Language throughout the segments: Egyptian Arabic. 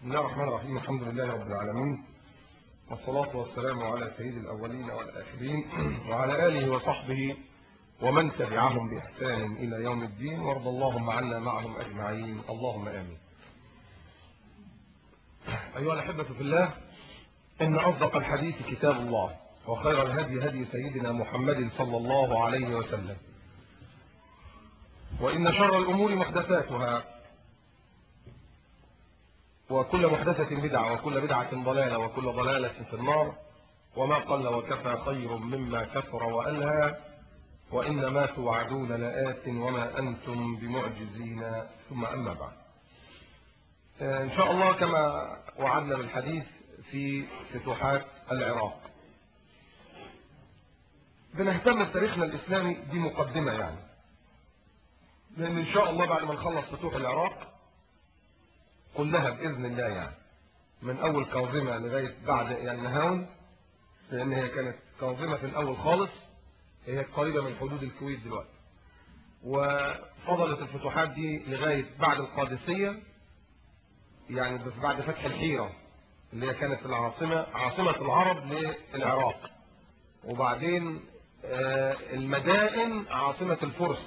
بسم الله الرحمن الرحيم الحمد لله رب العالمين والصلاة والسلام على سيد الأولين والآخرين وعلى آله وصحبه ومن تبعهم بإحسان إلى يوم الدين وارض اللهم عنا معهم أجمعين اللهم آمين أيها الأحبة في الله إن أصدق الحديث كتاب الله وخير الهدي هدي سيدنا محمد صلى الله عليه وسلم وإن شر الأمور محدثاتها وكل محدثة بدعة وكل بدعة ضلالة وكل ضلالة في النار وما قل وكفى خير مما كثر وألهى وإنما توعدون لآت وما أنتم بمعجزين ثم أما بعد إن شاء الله كما وعدنا بالحديث في فتوحات العراق بنهتم بتاريخنا الإسلامي دي مقدمة يعني لأن إن شاء الله بعد ما نخلص فتوح العراق كلها بإذن الله يعني من أول كاظمة لغاية بعد يعني نهاون لأن هي كانت كاظمة في الأول خالص هي قريبة من حدود الكويت دلوقتي وفضلت الفتوحات دي لغاية بعد القادسية يعني بس بعد فتح الحيرة اللي هي كانت العاصمة عاصمة العرب للعراق وبعدين المدائن عاصمة الفرس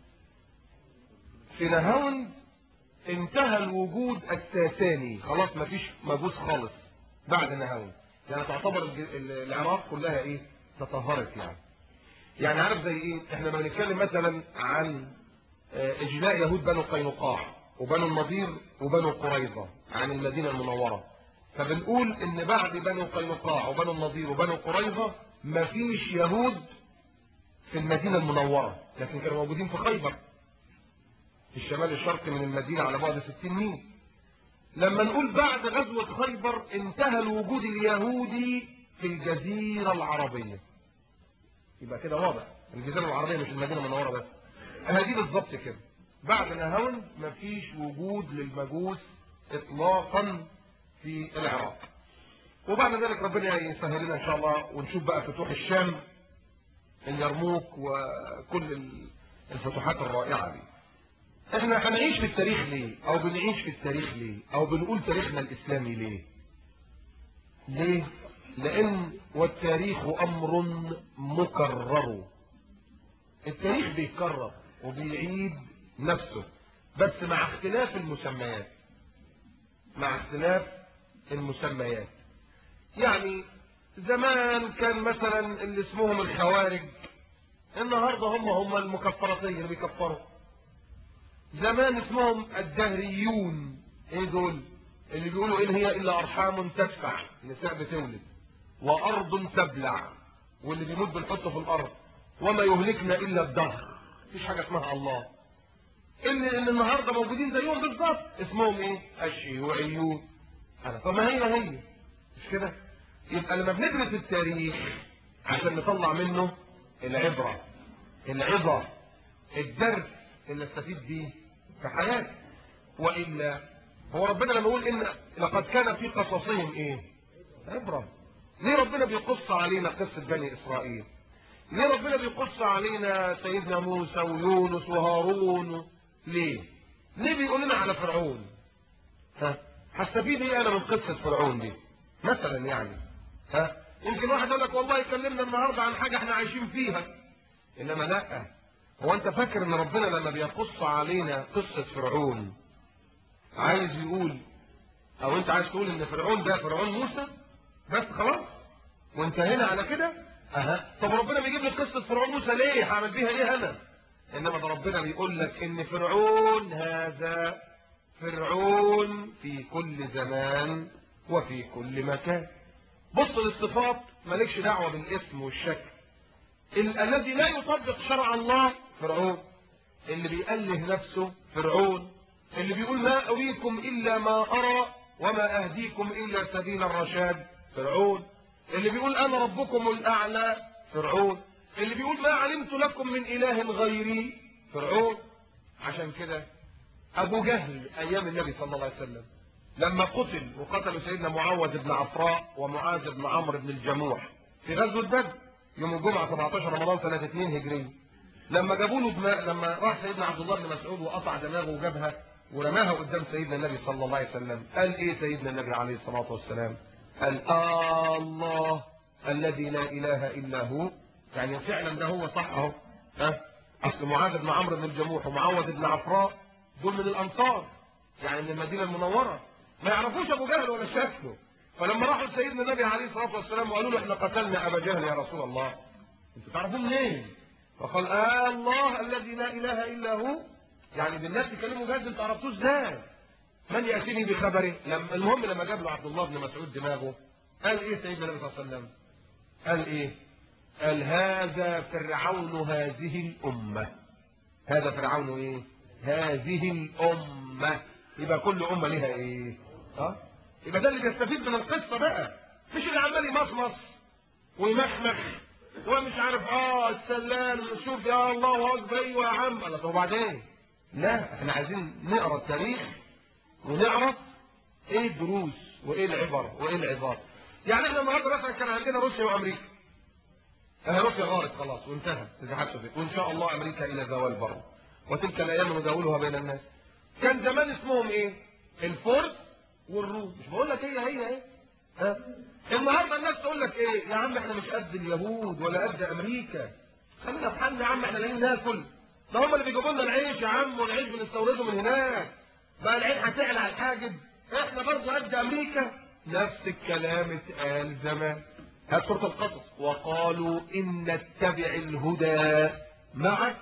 في نهاون انتهى الوجود الساساني خلاص مفيش مجوس خالص بعد نهاون يعني تعتبر العراق كلها ايه تطهرت يعني يعني عارف زي ايه احنا لما بنتكلم مثلا عن اجلاء يهود بنو قينقاع وبنو النضير وبنو قريظة عن المدينة المنورة فبنقول ان بعد بنو قينقاع وبنو النضير وبنو قريظة مفيش يهود في المدينة المنورة لكن كانوا موجودين في خيبر في الشمال الشرقي من المدينة على بعد 60 ميل لما نقول بعد غزوة خيبر انتهى الوجود اليهودي في الجزيرة العربية يبقى كده واضح الجزيرة العربية مش المدينة المنورة بس هذه بالظبط كده بعد نهاون مفيش وجود للمجوس اطلاقا في العراق وبعد ذلك ربنا يسهل لنا ان شاء الله ونشوف بقى فتوح الشام اليرموك وكل الفتوحات الرائعة دي احنا هنعيش في التاريخ ليه او بنعيش في التاريخ ليه او بنقول تاريخنا الاسلامي ليه ليه لان والتاريخ امر مكرر التاريخ بيتكرر وبيعيد نفسه بس مع اختلاف المسميات مع اختلاف المسميات يعني زمان كان مثلا اللي اسمهم الخوارج النهارده هم هم المكفرتين اللي بيكفروا زمان اسمهم الدهريون ايه دول اللي بيقولوا ان هي الا ارحام تدفع نساء بتولد وارض تبلع واللي بيموت بنحطه في الارض وما يهلكنا الا الدهر مفيش حاجه اسمها الله ان ان النهارده موجودين زيهم بالظبط اسمهم ايه الشيوعيون انا طب ما هي هي مش كده يبقى لما بندرس التاريخ عشان نطلع منه العبره العظه الدرس اللي استفيد بيه في حياتي وإلا هو ربنا لما يقول إن لقد كان في قصصهم إيه عبرة ليه ربنا بيقص علينا قصة بني إسرائيل ليه ربنا بيقص علينا سيدنا موسى ويونس وهارون ليه ليه بيقول لنا على فرعون ها هستفيد ايه انا من قصة فرعون دي مثلا يعني ها يمكن واحد يقول لك والله يكلمنا النهارده عن حاجة احنا عايشين فيها انما لا هو انت فاكر ان ربنا لما بيقص علينا قصة فرعون عايز يقول او انت عايز تقول ان فرعون ده فرعون موسى بس خلاص وانتهينا على كده اها طب ربنا بيجيب لي قصة فرعون موسى ليه هعمل بيها ايه انا انما ده ربنا بيقول لك ان فرعون هذا فرعون في كل زمان وفي كل مكان بص للصفات مالكش دعوة بالاسم والشكل ال الذي لا يطبق شرع الله فرعون اللي بيأله نفسه فرعون اللي بيقول ما أريكم إلا ما أرى وما أهديكم إلا سبيل الرشاد فرعون اللي بيقول أنا ربكم الأعلى فرعون اللي بيقول ما علمت لكم من إله غيري فرعون عشان كده أبو جهل أيام النبي صلى الله عليه وسلم لما قتل وقتلوا سيدنا معوذ بن عفراء ومعاذ بن عمرو بن الجموح في غزوة بدر يوم الجمعة 17 رمضان سنة 2 هجرية لما جابوا له دماء لما راح سيدنا عبد الله بن مسعود وقطع دماغه وجابها ورماها قدام سيدنا النبي صلى الله عليه وسلم قال ايه سيدنا النبي عليه الصلاة والسلام قال آه الله الذي لا اله الا هو يعني فعلا ده هو صح اهو ها اصل معاذ بن عمرو بن الجموح ومعوذ بن عفراء دول من الانصار يعني من المدينة المنورة ما يعرفوش ابو جهل ولا شكله فلما راحوا لسيدنا النبي عليه الصلاة والسلام وقالوا له احنا قتلنا ابا جهل يا رسول الله انتوا تعرفون منين فقال آه الله الذي لا اله الا هو يعني بالناس يكلموا جد انتوا عرفتوه ازاي من يأتيني بخبره لما المهم لما جاب له عبد الله بن مسعود دماغه قال ايه سيدنا النبي صلى الله عليه وسلم قال ايه قال هذا فرعون هذه الأمة هذا فرعون ايه هذه الأمة يبقى كل أمة لها ايه ها يبقى ده اللي بيستفيد من القصة بقى مش اللي عمال يمصمص ويمخمخ ومش عارف اه السلام شوف يا الله اكبر ايوه يا عم الله طب وبعدين لا احنا عايزين نقرا التاريخ ونعرف ايه الدروس وايه العبر وايه العظات يعني احنا النهارده مثلا كان عندنا روسيا وامريكا انا روسيا غارت خلاص وانتهى اتحاد السوفيتي وان شاء الله امريكا الى زوال بره وتلك الايام نداولها بين الناس كان زمان اسمهم ايه الفرس والروم مش بقول لك هي هي ايه ها النهارده الناس تقول لك ايه يا عم احنا مش قد اليهود ولا قد امريكا خلينا في حالنا يا عم احنا لاقيين ناكل ده هم اللي بيجيبوا لنا العيش يا عم والعيش بنستورده من هناك بقى العين هتعلى على الحاجب احنا برضه قد امريكا نفس الكلام اتقال زمان هات سوره القصص وقالوا ان نتبع الهدى معك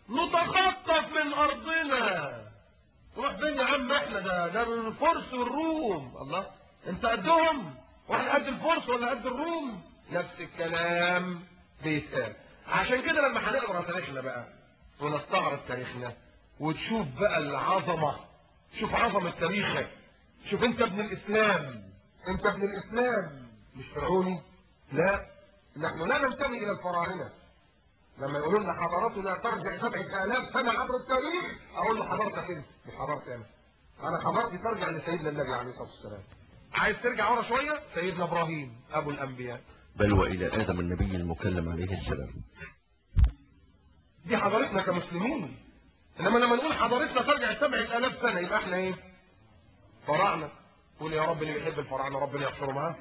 نتخطف من ارضنا روح فين يا عم احنا ده ده من الفرس والروم الله انت قدهم واحنا قد الفرس ولا قد الروم نفس الكلام بيتقال عشان كده لما هنقرا تاريخنا بقى ونستعرض تاريخنا وتشوف بقى العظمه شوف عظمه تاريخك شوف انت ابن الاسلام انت ابن الاسلام مش فرعوني لا نحن لا ننتمي الى الفراعنه لما يقولوا لنا حضارتنا ترجع سبعة آلاف سنة عبر التاريخ أقول له حضارتك أنت مش حضارتي أنا أنا حضارتي ترجع لسيدنا النبي عليه الصلاة والسلام عايز ترجع ورا شوية سيدنا إبراهيم أبو الأنبياء بل وإلى آدم النبي المكلم عليه السلام دي حضارتنا كمسلمين إنما لما نقول حضارتنا ترجع سبعة آلاف سنة يبقى إحنا إيه فراعنة قول يا رب اللي بيحب الفراعنة ربنا يحشره معاه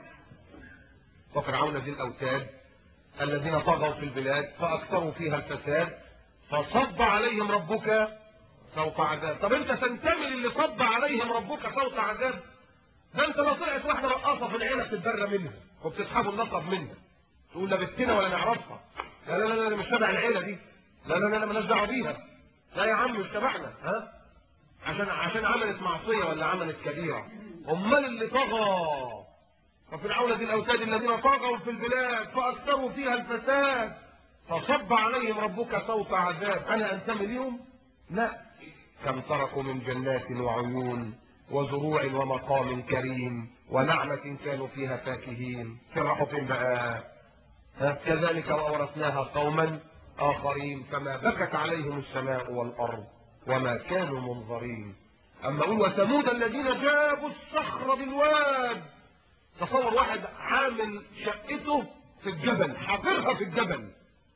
وفرعون ذي الأوتاد الذين طغوا في البلاد فأكثروا فيها الفساد فصب عليهم ربك صوت عذاب طب انت تنتمي للي صب عليهم ربك صوت عذاب ده انت لو طلعت واحدة رقاصة في العيلة بتتبرى منها وبتسحبوا النصب منها تقول لا بنتنا ولا نعرفها لا لا لا لا مش تبع العيلة دي لا لا لا مالناش دعوه بيها لا يا عم مش تبعنا ها عشان عشان عملت معصية ولا عملت كبيرة امال اللي طغى وفرعون ذي الأوتاد الذين طغوا في البلاد فأكثروا فيها الفساد فصب عليهم ربك صوت عذاب أنا أنتمي لهم لا كم تركوا من جنات وعيون وزروع ومقام كريم ونعمة كانوا فيها فاكهين فرحوا فين بقى ها؟ كذلك وأورثناها قوما آخرين فما بكت عليهم السماء والأرض وما كانوا منظرين أما أقول وثمود الذين جابوا الصخر بالواد تصور واحد عامل شقته في الجبل حافرها في الجبل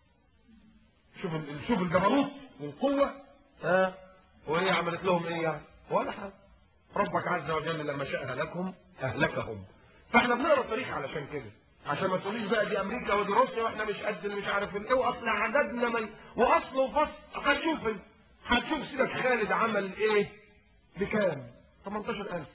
شوف ال- شوف الجبروت والقوة ها وهي عملت لهم ايه يعني ولا حاجة ربك عز وجل لما شاء هلكهم اهلكهم فاحنا بنقرا التاريخ علشان كده عشان ما تقوليش بقى دي امريكا ودي روسيا واحنا مش قد اللي مش عارف ايه واصل عددنا من واصل وفصل هتشوف انت. هتشوف سيدك خالد عمل ايه بكام 18000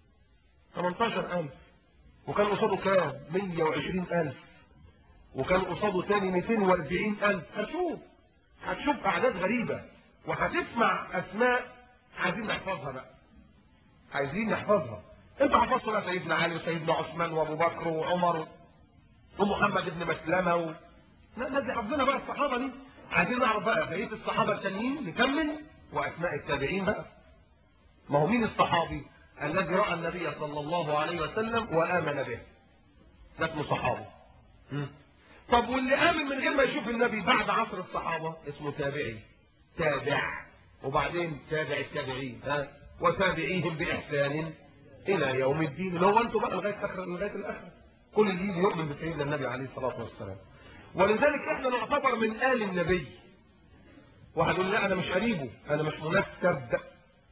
18000 وكان قصاده كام 120000 وكان قصاده تاني 240000 هتشوف هتشوف اعداد غريبة وهتسمع اسماء عايزين نحفظها بقى عايزين نحفظها انت حفظت بقى سيدنا علي وسيدنا عثمان وابو بكر وعمر ومحمد بن مسلمة و... لا لا دي حفظنا بقى الصحابة دي عايزين نعرف بقى بقية الصحابة التانيين نكمل واسماء التابعين بقى ما هو مين الصحابي الذي رأى النبي صلى الله عليه وسلم وآمن به ده اسمه صحابي مم. طب واللي آمن من غير ما يشوف النبي بعد عصر الصحابة اسمه تابعي تابع وبعدين تابع التابعين ها وتابعيهم بإحسان إلى يوم الدين اللي هو أنتم بقى لغاية آخر لغاية الآخر كل اللي يجي يؤمن بسيدنا النبي عليه الصلاة والسلام ولذلك احنا نعتبر من آل النبي واحد يقول لا أنا مش قريبه أنا مش منسب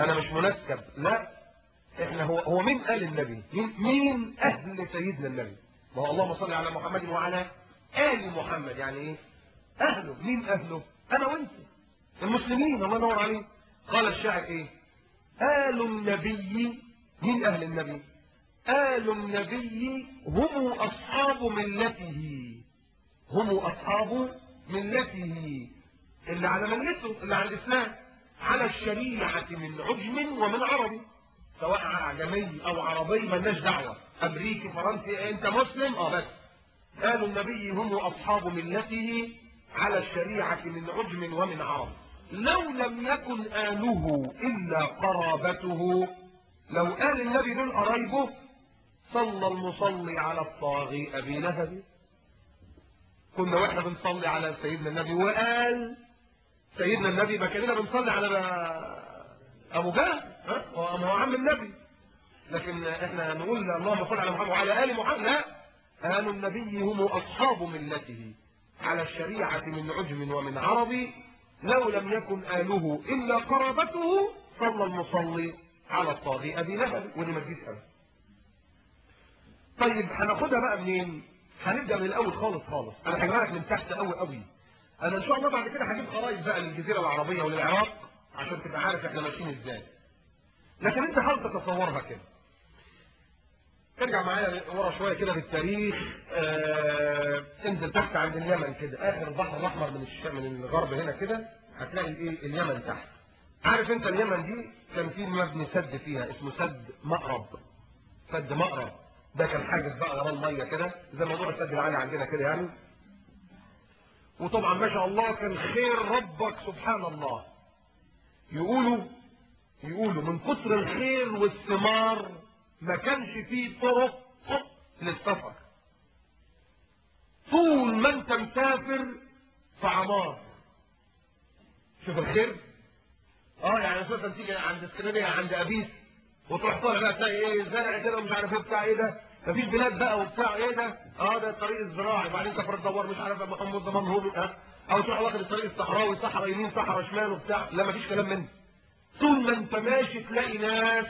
انا مش منسب لا احنا هو هو مين قال النبي مين مين اهل سيدنا النبي ما هو اللهم صل على محمد وعلى ال محمد يعني ايه اهله مين اهله انا وانت المسلمين الله ينور عليه قال الشاعر ايه آل النبي مين اهل النبي آل النبي هم اصحاب ملته هم اصحاب ملته اللي على ملته اللي على الاسلام على الشريعة من عجم ومن عربي سواء اعجمي او عربي ملناش دعوة امريكي فرنسي انت مسلم اه بس قالوا النبي هم اصحاب ملته على الشريعة من عجم ومن عرب لو لم يكن آله إلا قرابته لو قال النبي دول قرايبه صلى المصلي على الطاغي أبي لهب كنا واحنا بنصلي على سيدنا النبي وقال سيدنا النبي ما كاننا بنصلي على ابو جهل ها هو هو عم النبي لكن احنا نقول اللهم صل على محمد وعلى ال محمد لا آل النبي هم اصحاب ملته على الشريعة من عجم ومن عربي لو لم يكن آله إلا قرابته صلى المصلي على الطاغي أبي لهب ودي ما تجيش أبدا طيب هناخدها بقى منين هنبدأ من الأول خالص خالص أنا هجيبها لك من تحت قوي قوي أنا إن شاء الله بعد كده هجيب خرايط بقى للجزيرة العربية وللعراق عشان تبقى عارف إحنا ماشيين إزاي لكن أنت حاول تتصورها كده ترجع معايا ورا شوية كده بالتاريخ آه انزل تحت عند اليمن كده آخر البحر الأحمر من الش... من الغرب هنا كده هتلاقي الايه اليمن تحت عارف انت اليمن دي كان في مبني سد فيها اسمه سد مأرب سد مأرب ده كان حاجز بقى وراه الميه كده زي موضوع السد العالي عندنا كده يعني وطبعا ما شاء الله كان خير ربك سبحان الله يقولوا يقولوا من كتر الخير والثمار ما كانش فيه طرق للسفر طول ما انت مسافر في عمار شوف الخير اه يعني مثلا تيجي عند اسكندريه عند ابيس وتروح طالع بقى تلاقي ايه زرع كده ومش عارف ايه بتاع ايه ده مفيش بلاد بقى وبتاع ايه ده اه ده الطريق الزراعي وبعدين تفر تدور مش عارف محمود ده منهوب اه او تروح واخد الطريق الصحراوي صحراء يمين صحراء شمال وبتاع لا مفيش كلام منه طول ما انت ماشي تلاقي ناس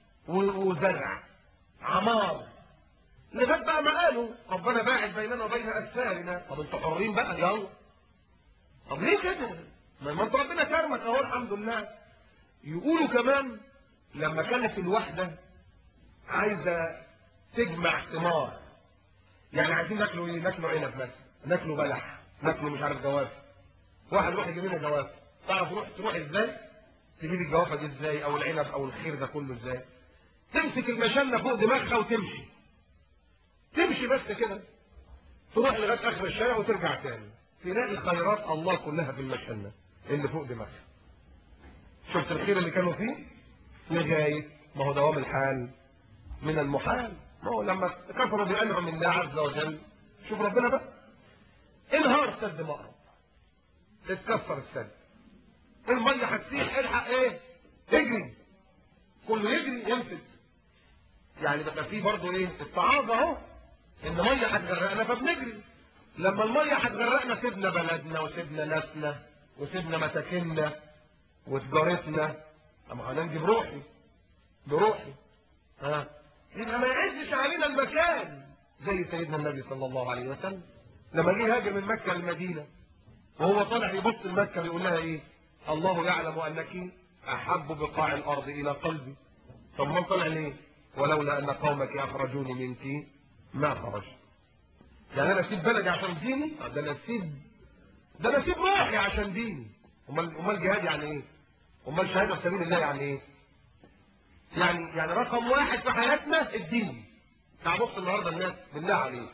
وزرع عمار لغايه بقى ما قالوا ربنا باعد بيننا وبين اسفارنا طب انتوا حرين بقى يلا طب ليه كده ما انت ربنا كرمك اهو الحمد لله يقولوا كمان لما كانت الوحده عايزه تجمع ثمار يعني عايزين ناكلوا ايه ناكلوا عنب مثلا ناكلوا بلح ناكلوا مش عارف جوافه واحد يروح يجيب لنا جوافه تعرف تروح تروح ازاي تجيب الجوافه دي ازاي او العنب او الخير ده كله ازاي تمسك المشنة فوق دماغها وتمشي تمشي بس كده تروح لغايه اخر الشارع وترجع تاني تلاقي خيرات الله كلها في المشنة اللي فوق دماغها شفت الخير اللي كانوا فيه لغايه ما هو دوام الحال من المحال ما هو لما كفروا بأنعم الله عز وجل شوف ربنا بقى انهار سد مأرب اتكسر السد المية هتسيح الحق ايه اجري كله يجري ينفذ يعني بقى فيه برضه ايه التعاظ اهو ان ميه هتغرقنا فبنجري لما الميه هتغرقنا سيبنا بلدنا وسيبنا ناسنا وسيبنا مساكننا وتجارتنا اما هننجي بروحي بروحي ها يبقى ما يعزش علينا المكان زي سيدنا النبي صلى الله عليه وسلم لما جه هاجر من مكه للمدينه وهو طالع يبص لمكه بيقول لها ايه الله يعلم انك احب بقاع الارض الى قلبي طب ما طلع ليه ولولا ان قومك اخرجوني منك ما خرجت يعني انا اسيب بلدي عشان ديني ده انا اسيب ده انا اسيب روحي عشان ديني امال امال جهاد يعني ايه امال شهاده في سبيل الله يعني ايه يعني يعني رقم واحد في حياتنا الدين تعال بص النهارده الناس بالله عليك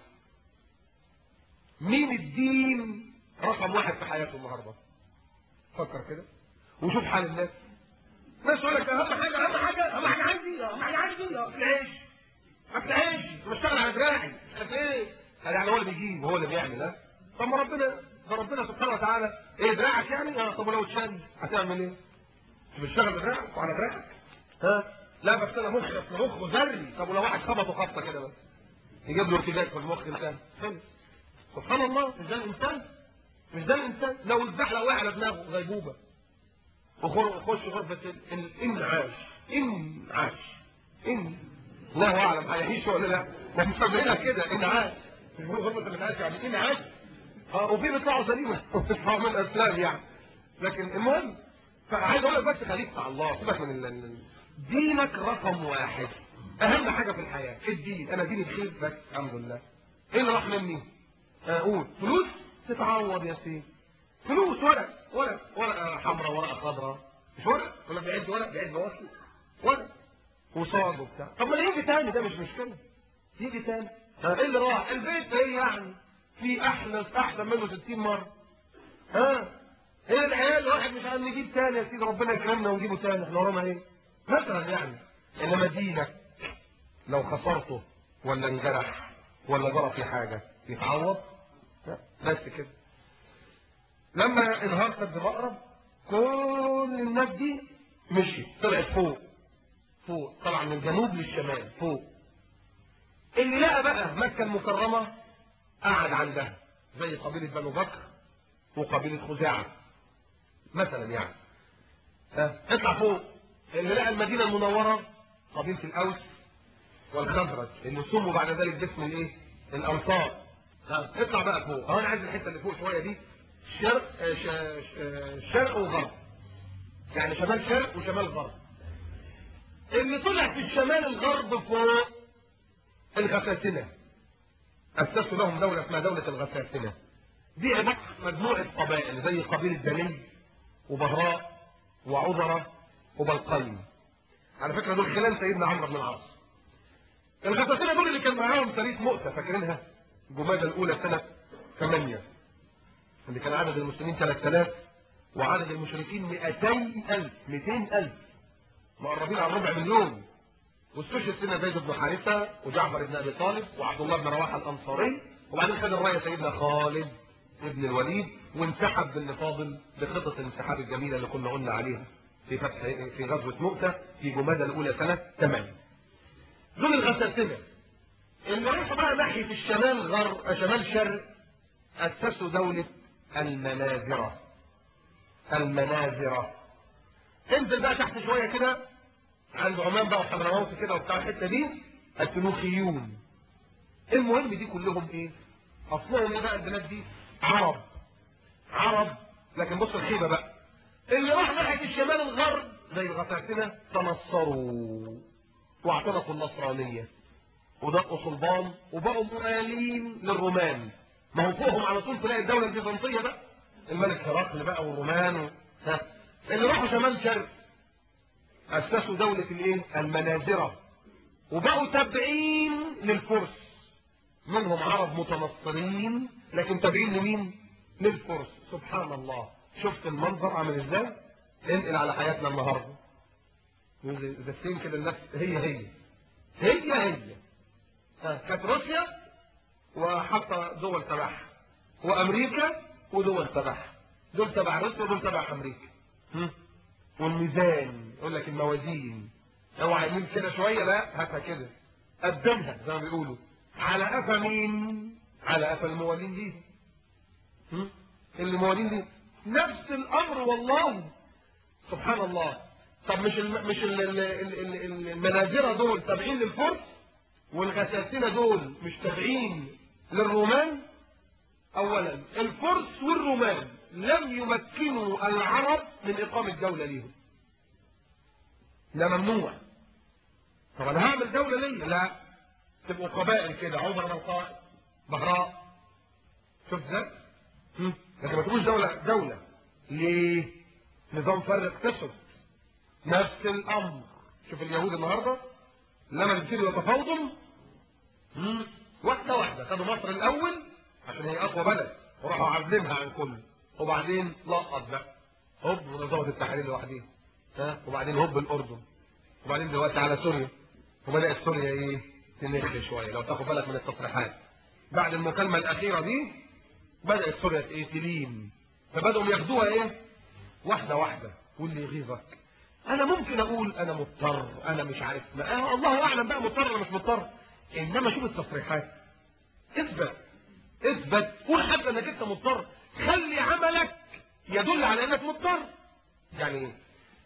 مين الدين رقم واحد في حياته النهارده فكر كده وشوف حال الناس ناس يقول لك اهم حاجه اهم حاجه اهم حاجه عندي اهم حاجه عندي اكل عيش اكل عيش بشتغل على دراعي مش عارف ايه يعني هو اللي بيجيب وهو اللي بيعمل ها طب ما ربنا ده ربنا سبحانه وتعالى ايه دراعك يعني اه طب ولو اتشل هتعمل ايه؟ بتشتغل بدراعك وعلى دراعك ها لا بس انا مخ اصل مخه ذري طب ولو واحد خبطه خبطه كده بس يجيب له ارتجاج في المخ انسان خلص سبحان الله مش ده الانسان مش ده الانسان لو الزحلق وقع على دماغه غيبوبه وخش غرفة ال- الإنعاش إنعاش إن الله أعلم هيعيش ولا لا ما مسمينها كده إنعاش مش بيقولوا غرفة الإنعاش يعني إنعاش اه وفي بيطلعوا سليمة وبيطلعوا من الأسلام يعني لكن المهم فعايز أقول لك بس خليك مع الله سيبك من ال- ال- دينك رقم واحد أهم حاجة في الحياة الدين أنا ديني بخير بس الحمد لله إيه اللي راح مني؟ أقول فلوس تتعوض يا سيدي فلوس ورق ورق ورقة حمراء ورقة خضراء مش ورق ولا بيعد ورق بيعد بوصل ورق وصاج وبتاع طب ما يجي تاني ده مش مشكلة يجي تاني ها، ايه اللي راح البيت ايه يعني في احلى احسن منه 60 مرة ها ايه العيال واحد مش عارف نجيب تاني يا سيدي ربنا يكرمنا ونجيبه تاني احنا ورانا ايه مثلا يعني انما دينك لو خسرته ولا انجرح ولا جرى في حاجة يتعوض لا بس كده لما انهارت بمقرب كل الناس دي مشيت طلعت فوق فوق طلع من الجنوب للشمال فوق اللي لقى بقى مكة المكرمة قعد عندها زي قبيلة بنو بكر وقبيلة خزاعة مثلا يعني ها، اطلع فوق اللي لقى المدينة المنورة قبيلة الأوس والخزرج اللي سموا بعد ذلك باسم الايه الأنصار ها، اطلع بقى فوق اهو انا عايز الحتة اللي فوق شوية دي شرق آه، ش- ش- آه، شرق وغرب يعني شمال شرق وشمال غرب اللي طلع في الشمال الغرب فوق الغساسنة أسسوا لهم دولة اسمها دولة الغساسنة دي عبارة عن مجموعة قبائل زي قبيلة بني وبهراء وعذرة وبلقين على فكرة دول خلال سيدنا عمرو بن العاص الغساسنة دول اللي كان معاهم سرية مؤتة فاكرينها جمادى الأولى سنة 8 اللي كان عدد المسلمين 3000 وعدد المشركين 200000 200000 مقربين على ربع مليون واستشهد سيدنا زيد بن حارثه وجعفر بن ابي طالب وعبد الله بن رواحه الانصاري وبعدين خد الرايه سيدنا خالد ابن الوليد وانسحب بالنفاضل بخطه الانسحاب الجميله اللي كنا قلنا عليها في فتح في غزوه مؤته في جمادى الاولى سنه 8 دول الغساسنه اللي راحوا بقى ناحيه الشمال غرب شمال شرق اسسوا دوله المنازره المنازره انزل بقى تحت شويه كده عند عمان بقى وحضرموت كده وبتاع الحته دي الفلوخيون المهم دي كلهم ايه اصلهم ايه بقى البلاد دي عرب عرب لكن بص الخيبه بقى اللي راح ناحيه الشمال الغرب زي الغساسنه تنصروا واعتنقوا النصرانيه ودقوا صلبان وبقوا مؤالين للرومان ما هو فوقهم على طول تلاقي الدوله البيزنطيه بقى الملك هرقل بقى والرومان و... ها اللي راحوا شمال شرق أسسوا دولة الإيه؟ المنازرة وبقوا تابعين للفرس منهم عرب متنصرين لكن تابعين لمين؟ للفرس سبحان الله شفت المنظر عامل ازاي؟ انقل على حياتنا النهارده زفين كده الناس هي هي هي هي ها، كانت روسيا وحتى دول تبعها وامريكا ودول تبعها دول تبع روسيا ودول تبع امريكا هم؟ والميزان يقول لك الموازين اوعى يمين كده شويه لا هاتها كده قدمها زي ما بيقولوا على قفا مين على قفا الموالين دي هم؟ الموالين دي نفس الامر والله سبحان الله طب مش الم... مش ال... ال... ال... ال- المنازره دول تابعين للفرس والغساسنه دول مش تابعين للرومان اولا الفرس والرومان لم يمكنوا العرب من اقامه دوله ليهم ده ممنوع طب انا هعمل دوله ليا لا تبقوا قبائل كده عمر بن القائد بهراء شوف ده هم؟ لكن ما تبقوش دوله دوله ليه نظام فرق تسد نفس الامر شوف اليهود النهارده لما يبتدوا يتفاوضوا هم؟ واحده واحده خدوا مصر الاول عشان هي اقوى بلد وراحوا عازلينها عن كل وبعدين لقط بقى هوب ونظام التحرير لوحديها ها وبعدين هوب الاردن وبعدين دلوقتي على سوريا وبدات سوريا ايه تنخ شويه لو تاخد بالك من التصريحات بعد المكالمه الاخيره دي بدات سوريا ايه تلين فبداوا ياخدوها ايه واحده واحده واللي يغيظك انا ممكن اقول انا مضطر انا مش عارف ما آه الله اعلم بقى مضطر ولا مش مضطر انما شوف التصريحات اثبت اثبت قول حتى انك انت مضطر خلي عملك يدل على انك مضطر يعني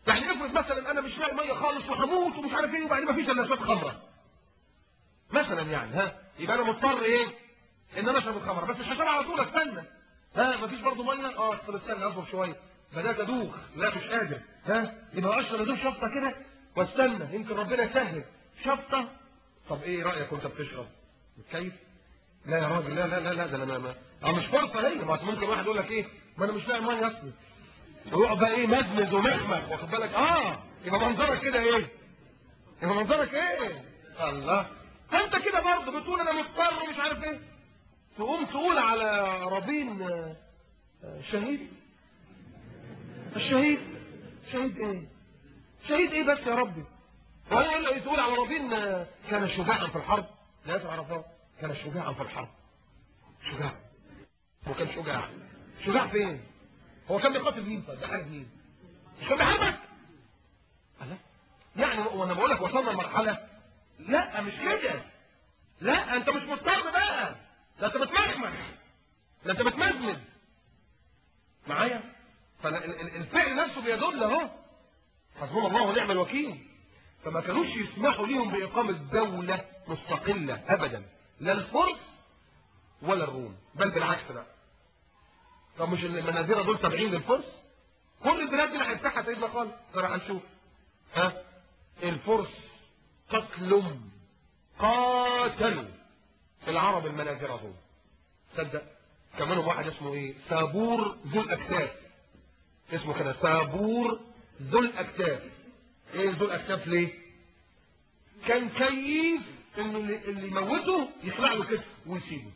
يعني افرض مثلا انا مش لاقي ميه خالص وهموت ومش عارف ايه وبعدين مفيش الا شويه خمره مثلا يعني ها يبقى انا مضطر ايه ان انا اشرب الخمره بس مش هشرب على طول استنى ها مفيش برضه ميه اه طب استنى اصبر شويه بدات ادوخ لا مش قادر ها يبقى اشرب ادوخ شفطه كده واستنى يمكن ربنا يسهل شفطه طب ايه رايك وانت بتشرب متكيف لا يا راجل لا لا لا لا ده انا ما ما اه مش فرصه هي ما أصل ممكن واحد يقول لك ايه ما انا مش لاقي ميه اصلا ويقعد بقى ايه مزمز ومخمخ واخد بالك اه يبقى منظرك كده ايه يبقى منظرك ايه الله فانت كده برضه بتقول انا مضطر ومش عارف ايه تقوم تقول على رابين آه، آه، شهيد الشهيد شهيد ايه شهيد ايه بس يا ربي ولا يقول له تقول على رابين آه، كان شجاعا في الحرب لا يا عرفات كان شجاعا في الحرب شجاع هو كان شجاع شجاع فين هو كان بيقاتل مين طيب بيحارب مين مش كان بيحاربك الله يعني وانا بقول لك وصلنا لمرحله لا مش كده لا انت مش مضطر بقى ده انت بتمخمخ ده انت بتمزمز معايا فالفعل نفسه بيدل اهو حسبنا الله ونعم الوكيل فما كانوش يسمحوا ليهم بإقامة دولة مستقلة أبدا لا الفرس ولا الروم بل بالعكس بقى طب مش المنازل دول تابعين للفرس كل البلاد دي اللي هيفتحها سيدنا خالد ترى هنشوف ها الفرس قتل قاتلوا العرب المنازل دول تصدق كمان واحد اسمه ايه سابور ذو الاكتاف اسمه كده سابور ذو الاكتاف ايه ذو الاكتاف ليه كان كيف انه اللي اللي يموته يخلع له كتف ويسيبه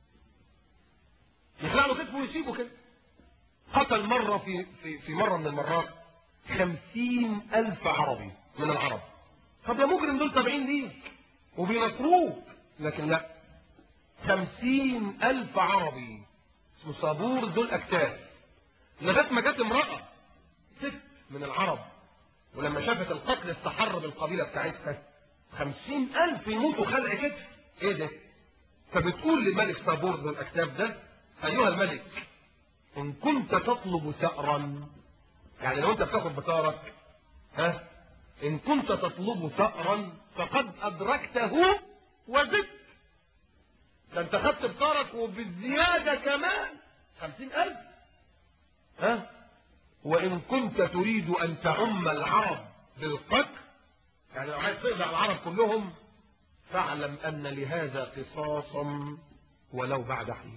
يخلع له كتف ويسيبه كده قتل مرة في, في, في مرة من المرات خمسين ألف عربي من العرب طب يا مجرم دول تابعين ليك وبينصروك لكن لا خمسين ألف عربي اسمه صابور ذو الأكتاف لغاية ما جت امرأة ست من العرب ولما شافت القتل استحر بالقبيلة بتاعتها خمسين ألف يموتوا خلع كتف ايه ده فبتقول لملك صابور ذو الأكتاف ده أيها الملك إن كنت تطلب ثأرا يعني لو أنت بتاخد بثارك ها إن كنت تطلب ثأرا فقد أدركته وزدت ده أنت خدت بثارك وبالزيادة كمان خمسين ألف ها وإن كنت تريد أن تعم العرب بالقتل يعني لو عايز تقضي على العرب كلهم فاعلم أن لهذا قصاصا ولو بعد حين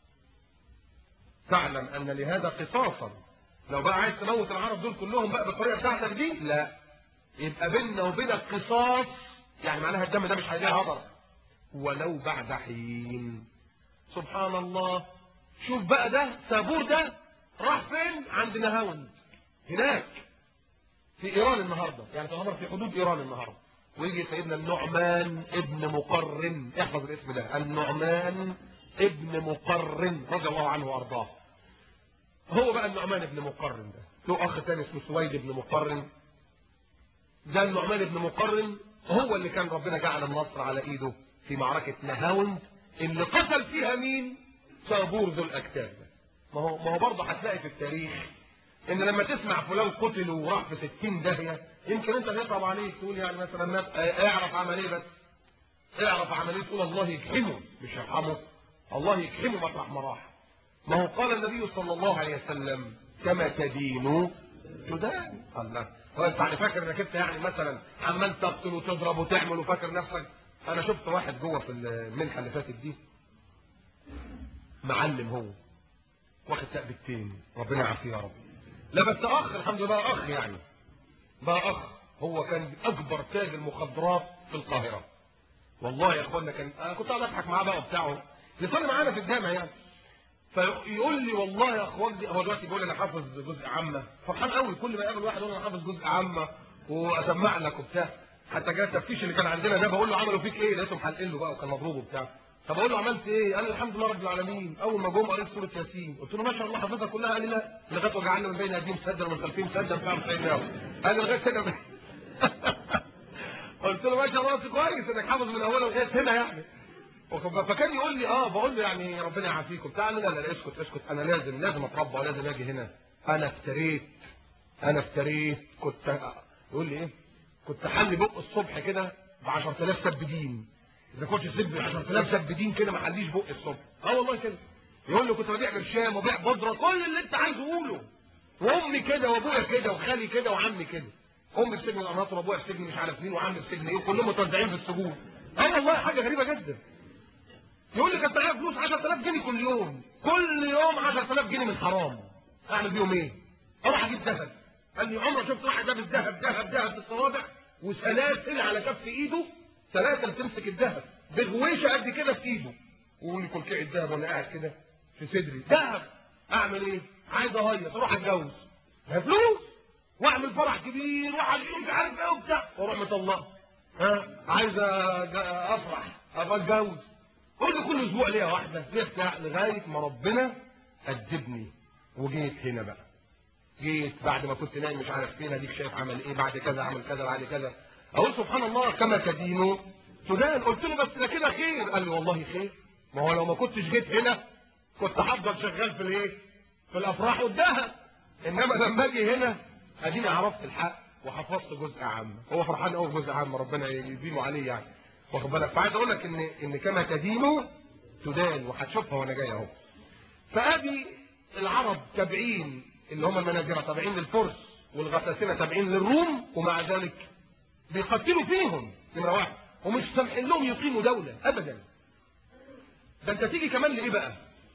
تعلم أن لهذا قصاصا لو بقى عايز تموت العرب دول كلهم بقى بالطريقة بتاعتك دي لا يبقى بيننا وبينك قصاص يعني معناها الدم ده مش هيلاقي هضر ولو بعد حين سبحان الله شوف بقى ده سابور ده راح فين عند نهاوند هناك في ايران النهارده يعني تعتبر في حدود ايران النهارده ويجي سيدنا النعمان ابن مقرن احفظ الاسم ده النعمان ابن مقرن رضي الله عنه وارضاه هو بقى النعمان ابن مقرن ده له اخ تاني اسمه سويد ابن مقرن ده النعمان ابن مقرن هو اللي كان ربنا جعل النصر على ايده في معركة نهاوند اللي قتل فيها مين صابور ذو الاكتاف ده ما هو ما هو برضه هتلاقي في التاريخ ان لما تسمع فلان قتل وراح في 60 داهيه يمكن انت تطلب عليك تقول يعني مثلا مات اه، اعرف عمل ايه بس اعرف عمل ايه تقول الله يكحمه مش يرحمه الله يكحمه مطرح ما راح ما هو قال النبي صلى الله عليه وسلم كما تدين تدان الله هو انت يعني فاكر انك انت يعني مثلا عمال تقتل وتضرب وتعمل وفاكر نفسك انا شفت واحد جوه في المنحه اللي فاتت دي معلم هو واخد تأبتين ربنا يعافيه يا رب لا بس اخ الحمد لله اخ يعني بقى اخ هو كان اكبر تاجر مخدرات في القاهره والله يا اخوانا كان انا كنت قاعد اضحك معاه بقى وبتاعه يصلي معانا في الجامع يعني فيقول لي والله يا اخوان هو دلوقتي بيقول انا حافظ جزء عامه فرحان قوي كل ما يقابل واحد يقول انا حافظ جزء عامه واسمع لك وبتاع حتى جاء التفتيش اللي كان عندنا ده بقول له عملوا فيك ايه لقيتهم حلقين له بقى وكان مضروب وبتاع فبقول له عملت ايه قال لي الحمد لله رب العالمين اول ما جم قريت سوره ياسين قلت له ما شاء الله حافظها كلها قال لي لا لغايه وجعلنا من بين ايديهم سدا ومن خلفهم سدا فاهم فهمناه قال لي لغايه كده قلت له ما شاء الله أنت كويس انك حافظ من اولها لغايه هنا يعني واخد بالك؟ فكان يقول لي اه بقول له يعني ربنا يعافيكم بتاع لا لا لا اسكت اسكت انا لازم لازم اتربى ولازم اجي هنا انا افتريت انا اشتريت كنت يقول لي ايه كنت حل بق الصبح كده ب 10000 سبدين اذا كنت سب ب 10000 سبدين كده ما حليش بق الصبح اه والله كده يقول لي كنت ببيع برشام وبيع بودره كل اللي انت عايزه قوله وامي كده وابويا كده وخالي كده وعمي كده امي في سجن القناطر وابويا في سجن مش عارف مين وعمي في سجن ايه كلهم متوزعين في السجون اه والله حاجه غريبه جدا يقول لي كانت معايا فلوس 10000 جنيه كل يوم كل يوم 10000 جنيه من حرام اعمل بيهم ايه اروح اجيب ذهب قال لي عمرك شفت واحد لابس ذهب ذهب ذهب في الصوابع وسلاسل على كف ايده سلاسل تمسك الذهب بغويشه قد كده في ايده ويقول لي كل كيع الذهب وانا قاعد كده في صدري ذهب اعمل ايه عايز اهيص اروح اتجوز ما فلوس واعمل فرح كبير واحد مش عارف ايه وبتاع واروح مطلقه ها عايز أج- افرح ابقى اتجوز قول لي كل اسبوع ليا واحده ليا بتاع لغايه ما ربنا ادبني وجيت هنا بقى جيت بعد ما كنت نايم مش عارف فين اديك شايف عمل ايه بعد كذا عمل كذا بعد كذا اقول سبحان الله كما تدين تدان قلت له بس ده كده خير قال لي والله خير ما هو لو ما كنتش جيت هنا كنت هفضل شغال في الايه في الافراح والذهب انما لما اجي هنا اديني عرفت الحق وحفظت جزء عام هو فرحان قوي بجزء عام ربنا يديمه عليه يعني واخد بالك فعايز اقول لك ان ان كما تدين تدان وهتشوفها وانا جاي اهو فادي العرب تابعين اللي هم المنازله تابعين للفرس والغساسنه تابعين للروم ومع ذلك بيقتلوا فيهم نمره واحد ومش سامحين لهم يقيموا دوله ابدا ده انت تيجي كمان لايه بقى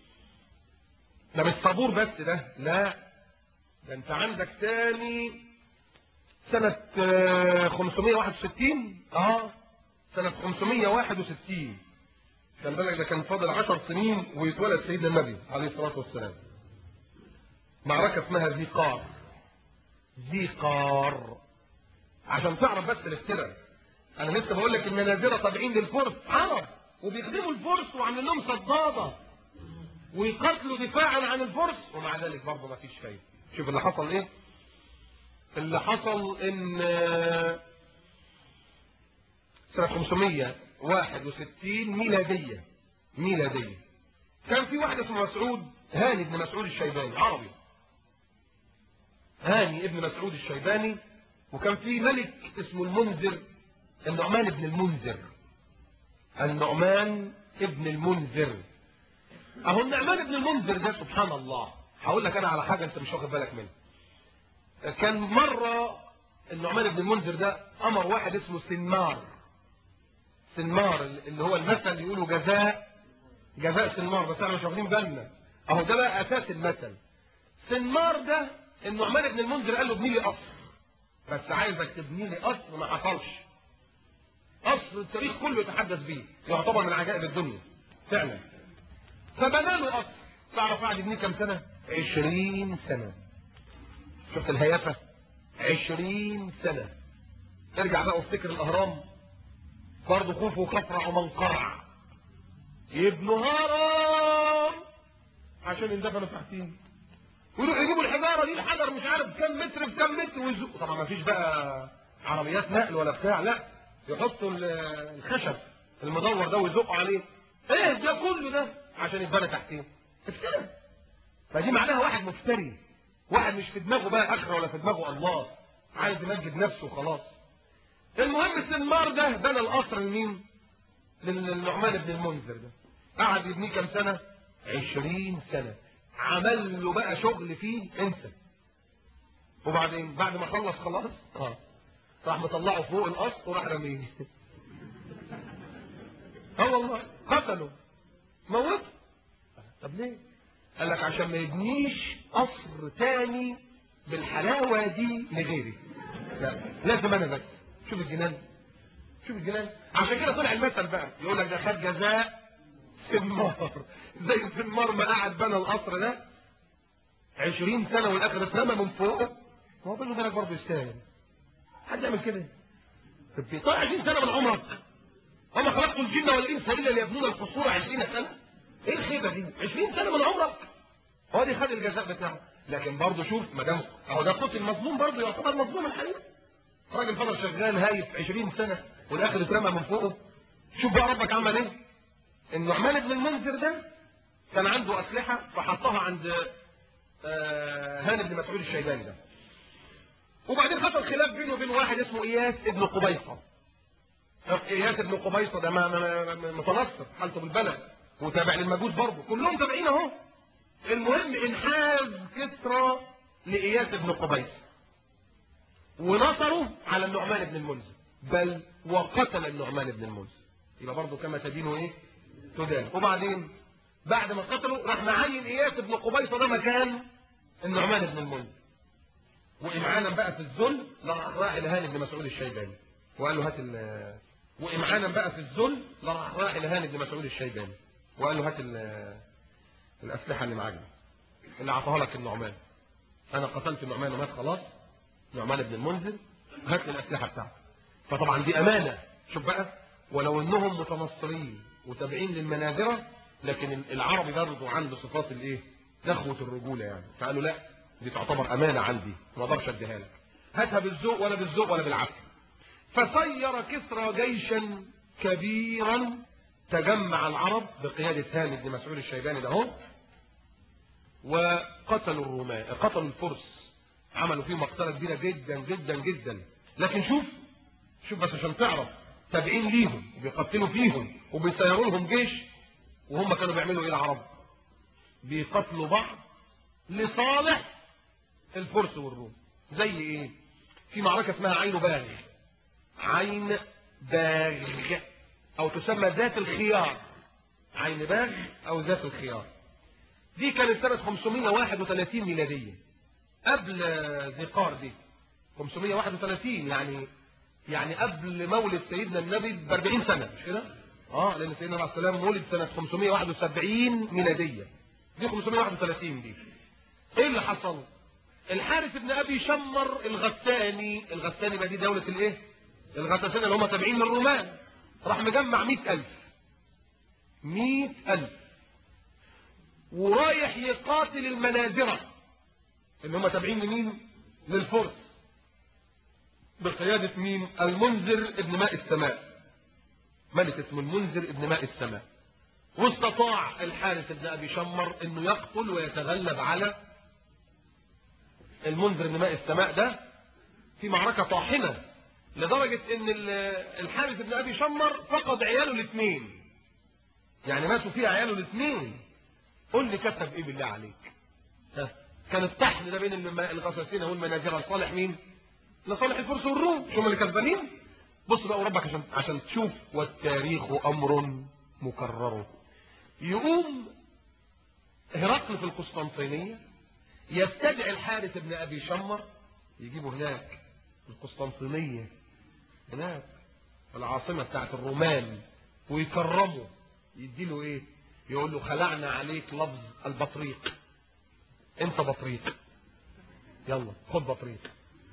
ده مش صابور بس ده لا ده انت عندك تاني سنة آه، 561 اه سنة 561 كان بالك ده كان فاضل 10 سنين ويتولد سيدنا النبي عليه الصلاة والسلام معركة اسمها ذي قار ذي قار عشان تعرف بس الافتراء انا لسه بقول لك المنازله طابعين للفرس عرب وبيخدموا الفرس وعاملين لهم صداده ويقاتلوا دفاعا عن الفرس ومع ذلك برضه ما فيش فايده شوف اللي حصل ايه اللي حصل ان آه، سنة 561 ميلادية ميلادية كان في واحد اسمه مسعود هاني بن مسعود الشيباني عربي هاني ابن مسعود الشيباني وكان في ملك اسمه المنذر النعمان ابن المنذر النعمان ابن المنذر اهو النعمان ابن المنذر ده سبحان الله هقول لك انا على حاجه انت مش واخد بالك منها كان مره النعمان ابن المنذر ده امر واحد اسمه سنمار سنمار اللي هو المثل يقولوا جزاء جزاء سنمار بس احنا مش واخدين بالنا اهو ده بقى اساس المثل سنمار ده النعمان ابن المنذر قال له ابني لي قصر بس عايزك تبني لي قصر ما حصلش قصر التاريخ كله يتحدث بيه يعتبر من عجائب الدنيا فعلا فبنى له قصر تعرف قعد يبنيه كام سنه 20 سنه شفت الهيافه 20 سنه ارجع بقى وافتكر الاهرام برضه خوف وكفرع ومنقرع يبنوا هرم عشان يندفنوا تحتيه ويروحوا يجيبوا الحجاره دي الحجر مش عارف كام متر في كام متر ويزقوا طبعا ما فيش بقى عربيات نقل ولا بتاع لا يحطوا ال- الخشب المدور ده ويزقوا عليه ايه ده كله ده عشان يتبنى تحتيه افترى فدي معناها واحد مفتري واحد مش في دماغه بقى اخره ولا في دماغه الله عايز يمجد نفسه وخلاص المهم السنمار ده بنى القصر لمين للنعمان بن المنذر ده قعد يبنيه كام سنه 20 سنه عمل له بقى شغل فيه انسى وبعدين بعد ما خلص خلاص اه راح مطلعه فوق القصر وراح رميه اه والله قتله موت طب ليه قال لك عشان ما يبنيش قصر تاني بالحلاوه دي لغيري لا لازم انا بس شوف الجنان شوف الجنان عشان كده طلع المثل بقى يقول لك ده خد جزاء سمار زي سمار ما قعد بنى القصر ده 20 سنه والاخر اترمى من فوقه ما هو بينه وبينك برضه يستاهل حد يعمل كده طب في طلع 20 سنه من عمرك وما خلقت الجن والانس الا ليبنون القصور 20 سنه ايه الخيبه دي 20 سنه من عمرك هو دي خد الجزاء بتاعه لكن برضه شوف ما دام اهو ده قتل مظلوم برضه يعتبر مظلوم الحقيقه راجل فضل شغال هايف 20 سنه والاخر اترمى من فوقه شوف بقى ربك عمل ايه النعمان بن المنذر ده كان عنده اسلحه فحطها عند آه، هاني بن مسعود الشيباني ده وبعدين حصل خلاف بينه وبين واحد اسمه اياس ابن قبيصه اياس ابن قبيصه ده ما- ما- ما- متنصر حالته بالبلد وتابع للمجوس برضه كلهم تابعين اهو المهم انحاز كسرى لاياس ابن قبيصه ونصروا على النعمان بن المنذر بل وقتل النعمان بن المنذر يبقى برضه كما تدين ايه تدان وبعدين بعد ما قتلوا راح معين اياس بن قبيصه ده مكان النعمان بن المنذر وامعانا بقى في الذل راح راح لهاني بن مسعود الشيباني وقال له هات ال وامعانا بقى في الذل راح راح لهاني بن مسعود الشيباني وقال له هات ال- الاسلحه اللي معاك دي، اللي عطاها لك النعمان انا قتلت النعمان ومات خلاص نعمان بن المنذر هات لي الاسلحه بتاعتك فطبعا دي امانه شوف بقى ولو انهم متنصرين وتابعين للمناذره لكن العربي برضه عنده صفات الايه نخوه الرجوله يعني فقالوا لا دي تعتبر امانه عندي ما اقدرش اديها لك هاتها بالذوق ولا بالذوق ولا بالعافيه فسير كسرى جيشا كبيرا تجمع العرب بقياده هاني بن مسعود الشيباني ده اهو وقتلوا الرومان قتلوا الفرس عملوا فيه مقتله كبيره جدا جدا جدا لكن شوف شوف بس عشان تعرف تابعين ليهم وبيقتلوا فيهم وبيسيروا لهم جيش وهم كانوا بيعملوا ايه العرب بيقتلوا بعض لصالح الفرس والروم زي ايه في معركه اسمها عين باغ عين باغ او تسمى ذات الخيار عين باغ او ذات الخيار دي كانت سنة 531 ميلادية قبل ذي قار دي 531 يعني يعني قبل مولد سيدنا النبي ب 40 سنة مش كده؟ اه لأن سيدنا عليه السلام ولد سنة 571 ميلادية دي 531 دي ايه اللي حصل؟ الحارث بن ابي شمر الغساني الغساني بقى دي دولة الايه؟ الغساسنة اللي هم تابعين للرومان راح مجمع 100000 100000 ورايح يقاتل المنازرة اللي هم تابعين لمين للفرس بقيادة مين المنذر ابن ماء السماء ملك اسمه المنذر ابن ماء السماء واستطاع الحارث بن ابي شمر انه يقتل ويتغلب على المنذر ابن ماء السماء ده في معركة طاحنة لدرجة ان ال- الحارث بن ابي شمر فقد عياله الاثنين يعني ماتوا فيه عياله الاثنين قول لي كتب ايه بالله عليك ها كان الطحن ده بين الم- الغساسين والمنازل لصالح مين لصالح الفرس والروم شو هم اللي كسبانين بص بقى وربك عشان عشان تشوف والتاريخ امر مكرر يقوم هرقل في القسطنطينيه يستدعي الحارث بن ابي شمر يجيبه هناك في القسطنطينيه هناك العاصمه بتاعت الرومان ويكرمه يديله ايه يقول له خلعنا عليك لفظ البطريق انت بطريق يلا خد بطريق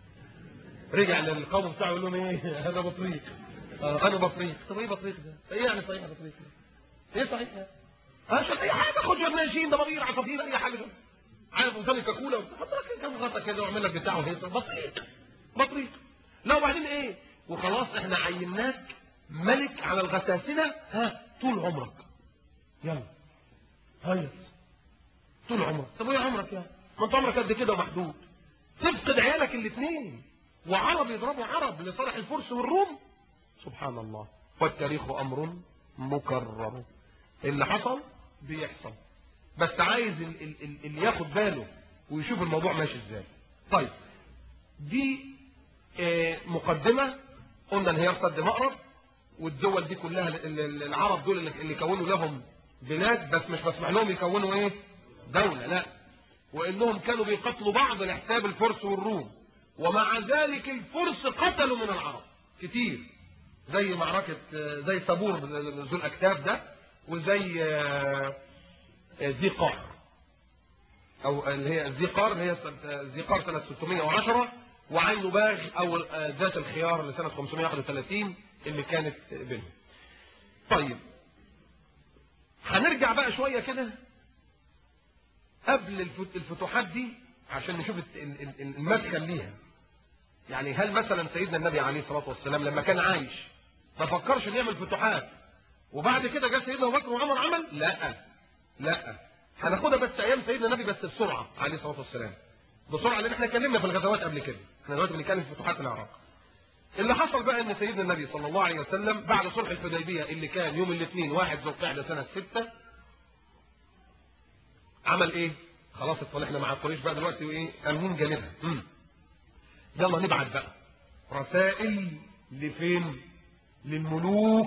رجع للقوم بتاعه يقول لهم ايه انا بطريق آه انا بطريق طب ايه بطريق ده ايه يعني صحيح بطريق ده ايه صحيح ده عشان اي حاجه خد جبناشين ده بطير عصافير اي حاجه عارف قدامي كاكولا حط كام غطا كده واعمل لك بتاعه هيصه بطريق بطريق لا وبعدين ايه وخلاص احنا عيناك ملك على الغساسنه ها طول عمرك يلا هيا طول عمرك طب ايه عمرك يا ما انت عمرك قد كده ومحدود تفقد عيالك الاثنين وعرب يضربوا عرب لصالح الفرس والروم سبحان الله والتاريخ امر مكرر اللي حصل بيحصل بس عايز ال- ال- ال- اللي ياخد باله ويشوف الموضوع ماشي ازاي طيب دي آه، مقدمة قلنا انهيار سد مأرب والدول دي كلها ال- ال- العرب دول اللي اللي كونوا لهم بلاد بس مش مسمح لهم يكونوا ايه دولة لا وانهم كانوا بيقتلوا بعض لحساب الفرس والروم ومع ذلك الفرس قتلوا من العرب كتير زي معركة آه، زي صابور ذو الاكتاف ده وزي آه، آه، ذي قار او اللي هي ذي قار اللي هي سنة- ذي قار سنة 610 وعين باغ او آه، ذات الخيار اللي سنة 531 اللي كانت بينهم طيب هنرجع بقى شوية كده قبل الفت- الفتوحات دي عشان نشوف الت- ال- ال- ال- المدخل ليها يعني هل مثلا سيدنا النبي عليه الصلاة والسلام لما كان عايش ما فكرش انه يعمل فتوحات وبعد كده جاء سيدنا ابو بكر وعمر عمل لا لا هناخدها بس ايام سيدنا النبي بس بسرعه عليه الصلاه والسلام بسرعه لان احنا اتكلمنا في الغزوات قبل كده احنا دلوقتي بنتكلم في فتوحات العراق اللي حصل بقى ان سيدنا النبي صلى الله عليه وسلم بعد صلح الحديبيه اللي كان يوم الاثنين واحد ذو القعده سنه 6 عمل ايه خلاص اتصالحنا مع قريش بقى دلوقتي وايه امين جانبها مم. يلا نبعت بقى رسائل لفين للملوك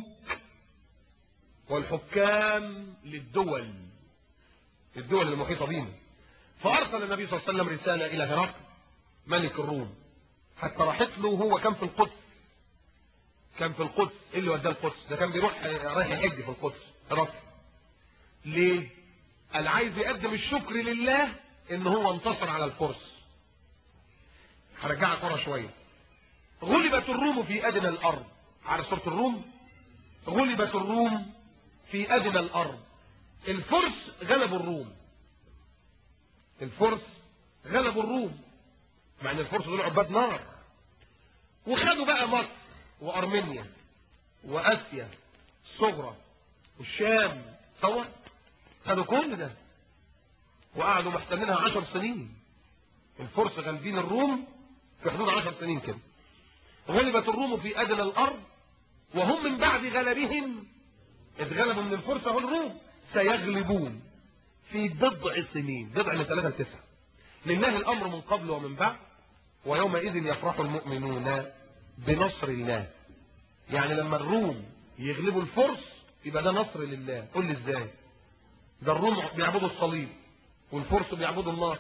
والحكام للدول الدول المحيطه بينا فارسل النبي صلى الله عليه وسلم رساله الى هرقل ملك الروم حتى راحت له وهو كان في القدس كان في القدس ايه اللي وداه القدس ده كان بيروح رايح يحج في القدس هرقل ليه قال عايز يقدم الشكر لله ان هو انتصر على الفرس هرجعك ورا شويه غلبت الروم في ادنى الارض عارف سوره الروم غلبت الروم في ادنى الارض الفرس غلبوا الروم الفرس غلبوا الروم مع ان الفرس دول عباد نار وخدوا بقى مصر وارمينيا واسيا الصغرى والشام تصور خدوا كل ده وقعدوا محتلينها عشر سنين الفرس غالبين الروم في حدود عشر سنين كده غلبت الروم في ادنى الارض وهم من بعد غلبهم اتغلبوا من الفرس اهو الروم سيغلبون في بضع سنين بضع من ثلاثة لتسعة لله الامر من قبل ومن بعد ويومئذ يفرح المؤمنون بنصر الله يعني لما الروم يغلبوا الفرس يبقى ده نصر لله قول لي ازاي ده الروم بيعبدوا الصليب والفرس بيعبدوا النار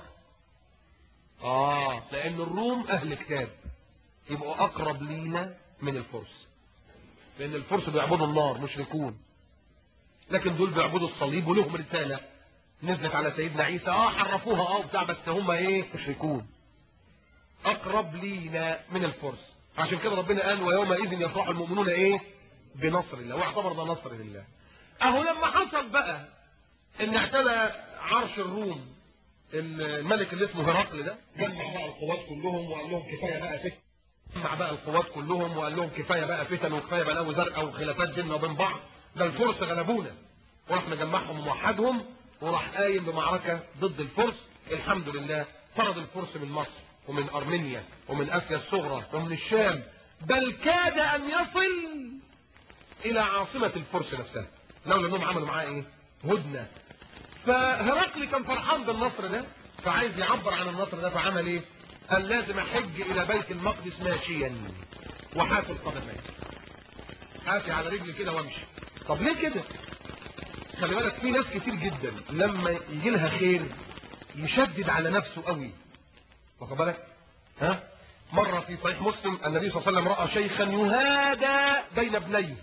اه لان الروم اهل كتاب يبقوا اقرب لينا من الفرس لان الفرس بيعبدوا النار مشركون لكن دول بيعبدوا الصليب ولهم رساله نزلت على سيدنا عيسى اه حرفوها اه بتاع بس هم ايه مشركون اقرب لينا من الفرس عشان كده ربنا قال ويومئذ يفرح المؤمنون ايه بنصر الله واعتبر ده نصر لله اهو لما حصل بقى ان اعتلى عرش الروم الملك اللي اسمه هرقل ده جمع بقى القوات كلهم وقال لهم كفايه بقى فتن جمع بقى القوات كلهم وقال لهم كفايه بقى فتن وكفايه بلاوي زرقاء وخلافات بيننا وبين بعض ده الفرس غلبونا وراح مجمعهم وموحدهم وراح قايم بمعركه ضد الفرس الحمد لله طرد الفرس من مصر ومن ارمينيا ومن اسيا الصغرى ومن الشام بل كاد ان يصل الى عاصمه الفرس نفسها لولا انهم عملوا معاه ايه هدنه فهرقل كان فرحان بالنصر ده فعايز يعبر عن النصر ده فعمل ايه قال لازم احج الى بيت المقدس ماشيا وحافي القدمين حافي على رجلي كده وامشي طب ليه كده خلي بالك في ناس كتير جدا لما يجي لها خير يشدد على نفسه قوي واخد بالك ها مره في صحيح مسلم النبي صلى الله عليه وسلم راى شيخا يهادى بين ابنيه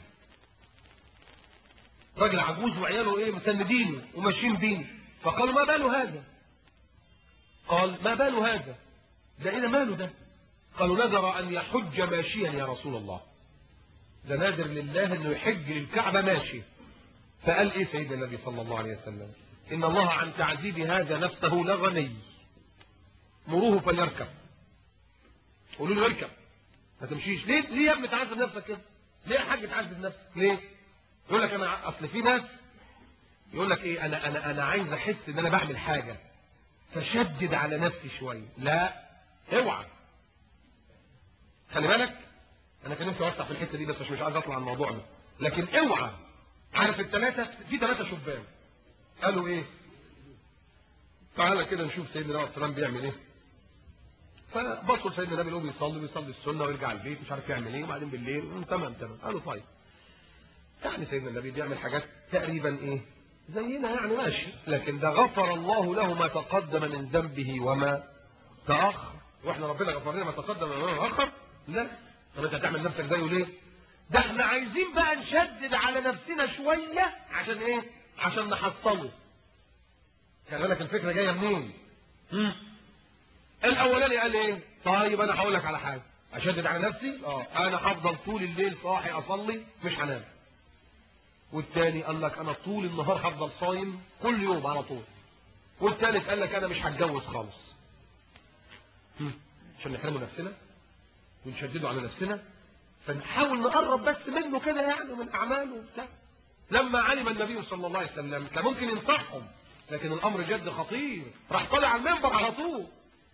راجل عجوز وعياله ايه مسندينه وماشيين بيه فقالوا ما بال هذا قال ما بال هذا ده ايه ده ماله ده قالوا نذر ان يحج ماشيا يا رسول الله ده نادر لله انه يحج للكعبه ماشي فقال ايه سيدنا النبي صلى الله عليه وسلم ان الله عن تعذيب هذا نفسه لغني مروه فليركب قولوا له اركب ما تمشيش ليه ليه يا ابني تعذب نفسك كده ليه يا حاج تعذب نفسك ليه يقول لك انا اصل في ناس يقول لك ايه انا انا انا عايز احس ان انا بعمل حاجه فشدد على نفسي شويه لا اوعى خلي بالك انا كان نفسي اوسع في الحته دي بس مش مش عايز اطلع عن موضوعنا لكن اوعى عارف الثلاثه في ثلاثه شبان قالوا ايه تعالى كده نشوف سيدنا النبي عليه السلام بيعمل ايه فبصوا لسيدنا النبي اللي هو بيصلي بيصلي السنه ويرجع البيت مش عارف يعمل ايه وبعدين بالليل مم، تمام تمام قالوا طيب يعني سيدنا النبي بيعمل حاجات تقريبا ايه زينا يعني ماشي لكن ده غفر الله له ما تقدم من ذنبه وما تأخر واحنا ربنا غفر لنا ما تقدم وما تأخر لا طب انت هتعمل نفسك زيه ليه ده احنا عايزين بقى نشدد على نفسنا شوية عشان ايه عشان نحصله خلي بالك الفكرة جاية منين مم. الاولاني قال ايه طيب انا هقول لك على حاجة اشدد على نفسي اه انا هفضل طول الليل صاحي اصلي مش هنام والتاني قال لك انا طول النهار هفضل صايم كل يوم على طول والتالت قال لك انا مش هتجوز خالص هم. عشان نحرمه نفسنا ونشدده على نفسنا فنحاول نقرب بس منه كده يعني من اعماله وبتاع لما علم النبي صلى الله عليه وسلم كان ممكن ينصحهم لكن الامر جد خطير راح طالع على المنبر على طول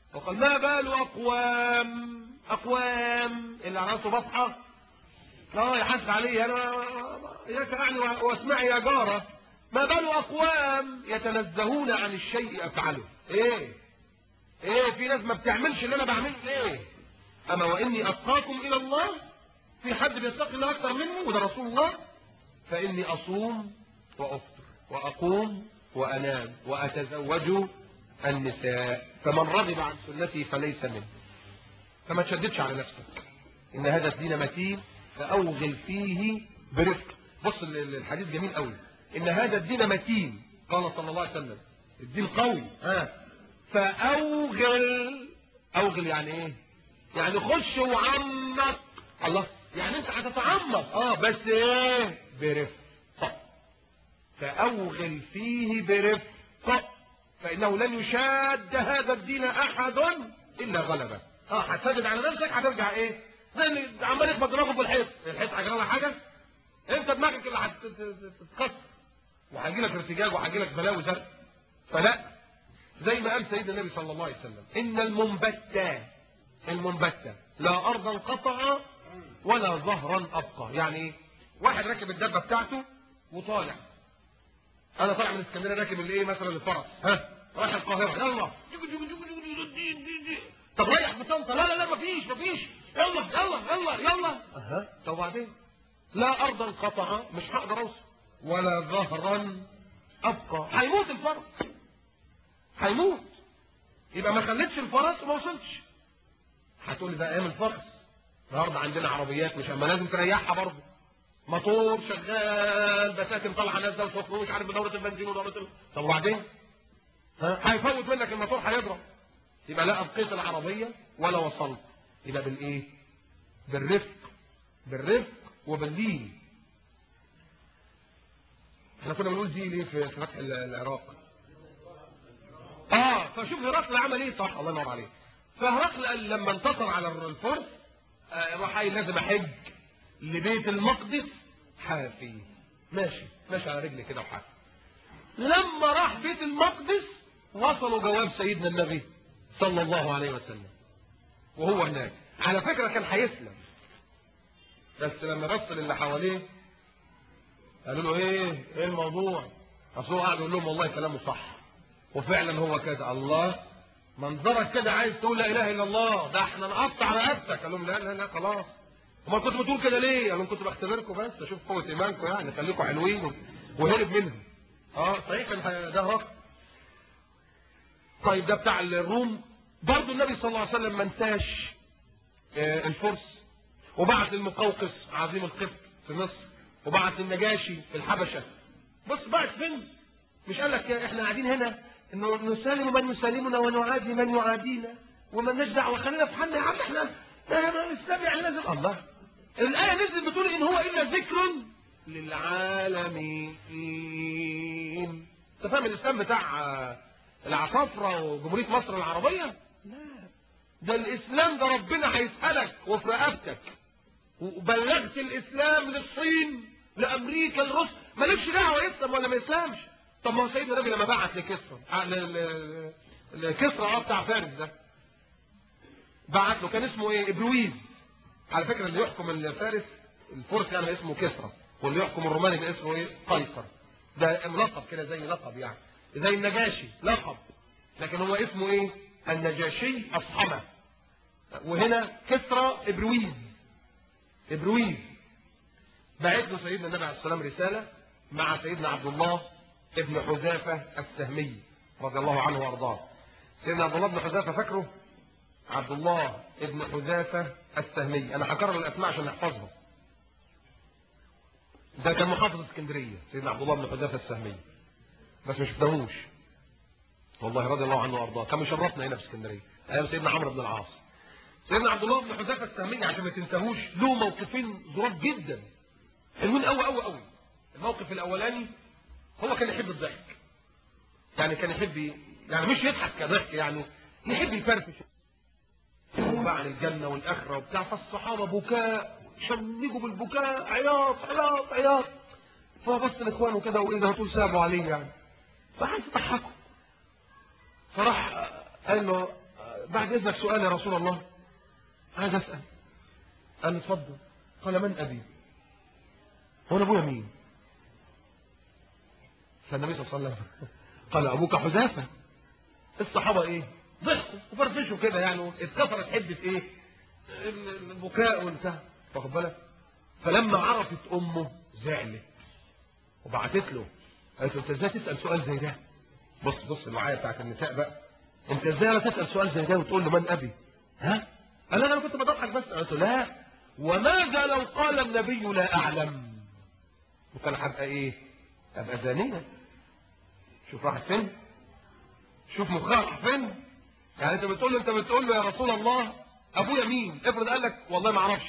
وقال ما بال أقوام أقوام اللي على راسه بطحة اه يحس عليه أنا يا يعني واسمعي يا جارة ما بال أقوام يتنزهون عن الشيء أفعله إيه إيه في ناس ما بتعملش اللي أنا بعمله إيه أما وإني أتقاكم إلى الله في حد بيتقي الله أكثر منه وده رسول الله فإني أصوم وأفطر وأقوم وأنام وأتزوج النساء فمن رغب عن سنتي فليس منه فما تشددش على نفسك إن هذا الدين متين فأوغل فيه برفق بص الحديث جميل قوي إن هذا الدين متين قال صلى الله عليه وسلم الدين قوي ها فأوغل أوغل يعني إيه يعني خش وعمق الله يعني انت هتتعمق اه بس ايه برفق فأوغل فيه برفق فإنه لن يشاد هذا الدين أحد إلا غلبه اه هتسدد على نفسك هترجع ايه زي اللي عمال يخبط دماغه في الحيط الحيط هيجرى لها حاجة انت دماغك اللي هتتكسر وهيجي لك ارتجاج وهيجي لك بلاوي زرق فلا زي ما قال سيدنا النبي صلى الله عليه وسلم إن المنبتة المنبتة لا أرضا قطع ولا ظهرا أبقى يعني ايه واحد راكب الدبة بتاعته وطالع انا طالع من اسكندريه راكب الايه مثلا الفرس ها رايح القاهره يلا طب رايح بطنطا لا لا لا مفيش مفيش يلا يلا يلا يلا اها طب وبعدين لا ارضا قطع مش هقدر اوصل ولا ظهرا ابقى هيموت الفرس هيموت يبقى ما خليتش الفرس وما وصلتش هتقول لي ده ايام الفرس النهارده عندنا عربيات مش اما لازم تريحها برضه موتور شغال بساتم طالعه نازله وصفر مش عارف بدوره البنزين ودوره ال... طب وبعدين ها هيفوت منك الموتور هيضرب يبقى لا ابقيت العربيه ولا وصلت يبقى بالايه بالرفق بالرفق وباللين احنا كنا بنقول دي ليه في فتح العراق اه فشوف هرقل عمل ايه صح الله ينور عليك فهرقل لما انتصر على الفرس آه راح لازم احج لبيت المقدس حافي ماشي ماشي على رجلي كده وحافي لما راح بيت المقدس وصلوا جواب سيدنا النبي صلى الله عليه وسلم وهو هناك على فكرة كان هيسلم بس لما بص للي حواليه قالوا له ايه ايه الموضوع اصل هو قاعد يقول لهم والله كلامه صح وفعلا هو كده الله منظرك كده عايز تقول لا اله الا الله ده احنا نقطع رقبتك قال لهم لا لا لا خلاص امال كنت بتقول كده ليه قالوا كنت بختبركم بس اشوف قوه ايمانكم يعني خليكم حلوين وهرب منهم اه صحيح كان ده رقم طيب ده بتاع الروم برضه النبي صلى الله عليه وسلم ما انساش آه الفرس وبعت المقوقس عظيم القبط في مصر وبعت النجاشي في الحبشه بص بعت فين مش قال لك احنا قاعدين هنا انه نسالم من يسالمنا ونعادي من يعادينا وما دعوه خلينا في حالنا يا عم احنا الاسلام يعني لازم الله الآية نزلت بتقول إن هو إلا ذكر للعالمين أنت فاهم الإسلام بتاع العصافرة وجمهورية مصر العربية؟ لا ده الإسلام ده ربنا هيسألك وفي رقبتك وبلغت الإسلام للصين لأمريكا لروسيا مالكش دعوة يسلم ولا ما يسلمش طب ما هو سيدنا النبي لما بعت لكسرى لكسرى اه بتاع فارس ده بعت له كان اسمه ايه ابرويز على فكرة اللي يحكم الفارس الفرس يعني اسمه كسرى واللي يحكم الروماني ده اسمه ايه قيصر ده لقب كده زي لقب يعني زي النجاشي لقب لكن هو اسمه ايه النجاشي اصحمه وهنا كسرى ابرويز ابرويز بعت له سيدنا النبي عليه السلام رسالة مع سيدنا عبد الله ابن حذافة السهمي رضي الله عنه وارضاه سيدنا عبد الله بن حذافة فاكره عبد الله ابن حذافة السهمي انا هكرر الاسماء عشان نحفظها ده كان محافظ اسكندرية سيدنا عبد الله بن حذافة السهمي بس مش شفناهوش والله رضي الله عنه وارضاه كان مشرفنا هنا في اسكندرية ايام سيدنا عمرو بن العاص سيدنا عبد الله بن حذافة السهمي عشان ما تنساهوش له موقفين ظراف جدا حلوين قوي قوي قوي الموقف الاولاني هو كان يحب الضحك يعني كان يحب يعني مش يضحك كضحك يعني يحب يفرفش بقى عن الجنة والآخرة وبتاع فالصحابة بكاء شنجوا بالبكاء عياط عياط عياط فهو بص لاخوانه كده واذا هتقول سابوا عليه يعني فعايز يضحكوا فراح قال له بعد اذنك سؤال يا رسول الله عايز اسال قال اتفضل قال من ابي هو انا ابويا مين فالنبي صلى الله عليه وسلم قال ابوك حذافه الصحابه ايه ضحكوا وفرفشوا كده يعني اتكسرت حده ايه ال- البكاء والبتاع واخد بالك فلما عرفت امه زعلت وبعتت له قالت له انت ازاي تسال سؤال زي ده بص بص الوعايه بتاعت النساء بقى انت ازاي لا تسال سؤال زي ده وتقول له من ابي ها قال انا كنت بضحك بس قالت له لا وماذا لو قال النبي لا اعلم وكان هبقى ايه ابقى زانيه شوف راحت فين شوف مخها راح فين يعني انت بتقول له انت بتقول له يا رسول الله ابويا مين افرض قال لك والله ما اعرفش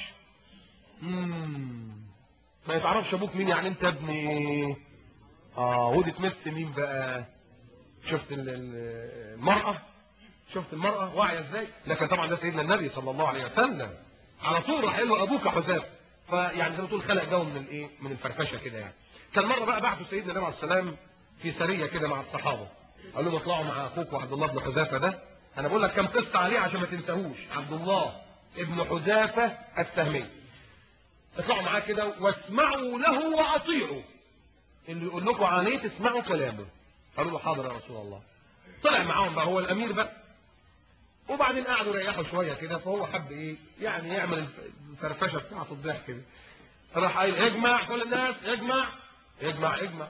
امم ما يتعرفش ابوك مين يعني انت ابني اه ودي تمس مين بقى شفت ال- ال- المرأة شفت المرأة واعية ازاي لكن طبعا ده سيدنا النبي صلى الله عليه وسلم على طول راح قال له ابوك حذاف فيعني زي ما تقول خلق جو من الايه من الفرفشه كده يعني كان مره بقى بعثوا سيدنا النبي عليه السلام في سريه كده مع الصحابه قال لهم اطلعوا مع اخوك وعبد الله بن حذافه ده انا بقول لك كم قصه عليه عشان ما تنساهوش عبد الله ابن حذافه السهمي اطلعوا معاه كده واسمعوا له واطيعوا اللي يقول لكم عليه تسمعوا كلامه قالوا له حاضر يا رسول الله طلع معاهم بقى هو الامير بقى وبعدين قعدوا يريحوا شويه كده فهو حب ايه يعني يعمل الفرفشه بتاعته الضحك كده راح قايل اجمع كل الناس اجمع اجمع اجمع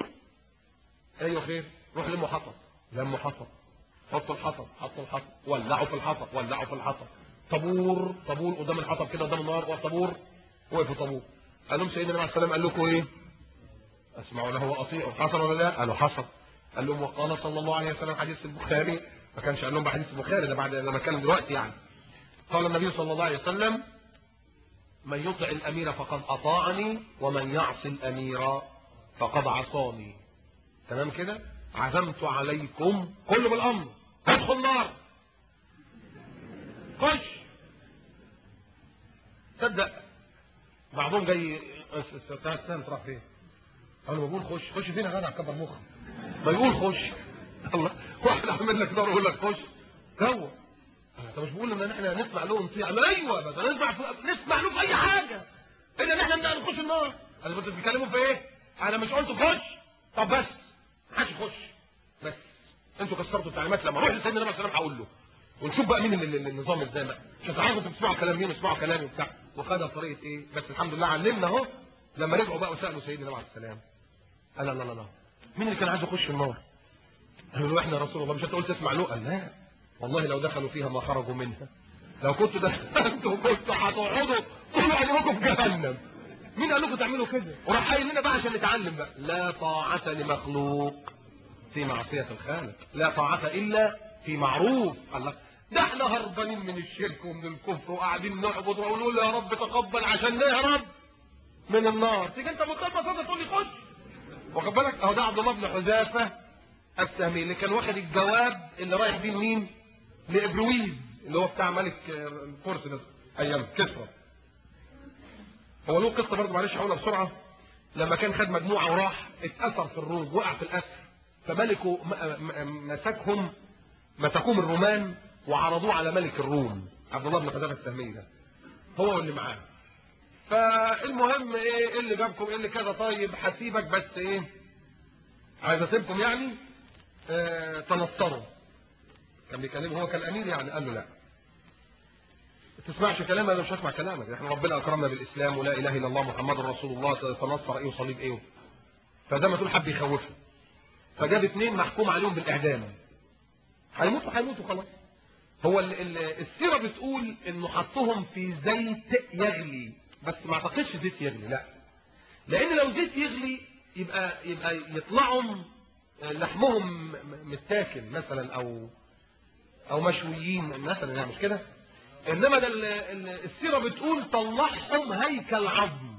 ايوه خير روح لموا حطب لموا حطب حطوا الحطب حطوا الحطب ولعوا في الحطب ولعوا في الحطب طابور طابور قدام الحطب كده قدام النار والطابور وقفوا طابور قال لهم سيدنا النبي عليه السلام قال لكم ايه اسمعوا له واطيعوا حصل ولا لا قالوا حصل قال لهم وقال صلى الله عليه وسلم حديث البخاري ما كانش قال لهم بحديث البخاري ده بعد لما كان دلوقتي يعني قال النبي صلى الله عليه وسلم من يطع الامير فقد اطاعني ومن يعصي الامير فقد عصاني تمام كده عزمت عليكم كل بالامر ادخل النار خش تصدق بعضهم جاي استنى تروح فين قال له بقول خش خش فين يا جدع كبر مخك ما يقول خش الله واحد عامل لك دور يقول لك خش جوه انت مش بقول ان احنا نسمع له ونطيع قال له ايوه بس نسمع في... نسمع له في اي حاجه الا ان احنا نبدا نخش النار قال انتوا بتتكلموا في ايه انا مش قلت خش طب بس ما حدش يخش بس انتوا كسرتوا التعليمات لما اروح لسيدنا النبي صلى الله عليه وسلم هقول له ونشوف بقى مين ال- ال- النظام ازاي بقى مش هتعرفوا انتوا بتسمعوا كلام مين وتسمعوا كلامي وبتاع وخدها بطريقه ايه بس الحمد لله علمنا اهو لما رجعوا بقى وسالوا سيدنا النبي عليه السلام قال لا لا لا لا مين اللي كان عايز يخش النار قالوا له احنا يا رسول الله مش انت قلت اسمع له قال لا والله لو دخلوا فيها ما خرجوا منها لو كنتوا دخلتوا كنتوا هتقعدوا طول عمركم في جهنم مين قال لكم تعملوا كده وراح قايل لنا بقى عشان نتعلم بقى لا طاعة لمخلوق في معصية الخالق لا طاعة إلا في معروف الله ده احنا هربانين من الشرك ومن الكفر وقاعدين نعبد ونقول يا رب تقبل عشان نهرب من النار تيجي انت مكبر صدق تقول لي خش واخد بالك اهو ده عبد الله بن حذافه السهمي اللي كان واخد الجواب اللي رايح بيه مين لابرويز اللي هو بتاع ملك آه، الفرس ده ايام كسرى هو له قصه برضه معلش هقولها بسرعه لما كان خد مجموعه وراح اتاثر في الروم وقع في الاسر فملكه م- م- مسكهم مسكوهم الرومان وعرضوه على ملك الروم عبد الله بن حذافه السهمي ده هو واللي معاه فالمهم ايه إيه اللي جابكم ايه اللي كذا طيب هسيبك بس ايه عايز اسيبكم يعني آه تنصروا كان بيكلمه هو كان امير يعني قال له لا ما تسمعش كلامي انا مش هسمع كلامك احنا ربنا اكرمنا بالاسلام ولا اله الا الله محمد رسول الله تنصر ايه وصليب ايه فده ما تقول حب يخوفه فجاب اثنين محكوم عليهم بالاعدام هيموتوا هيموتوا خلاص هو ال ال السيره بتقول انه حطهم في زيت يغلي بس ما اعتقدش زيت يغلي لا لان لو زيت يغلي يبقى يبقى يطلعوا لحمهم م- متاكل مثلا او او مشويين مثلا يعني مش كده انما ده ال- ال- السيره بتقول طلعهم هيكل عظم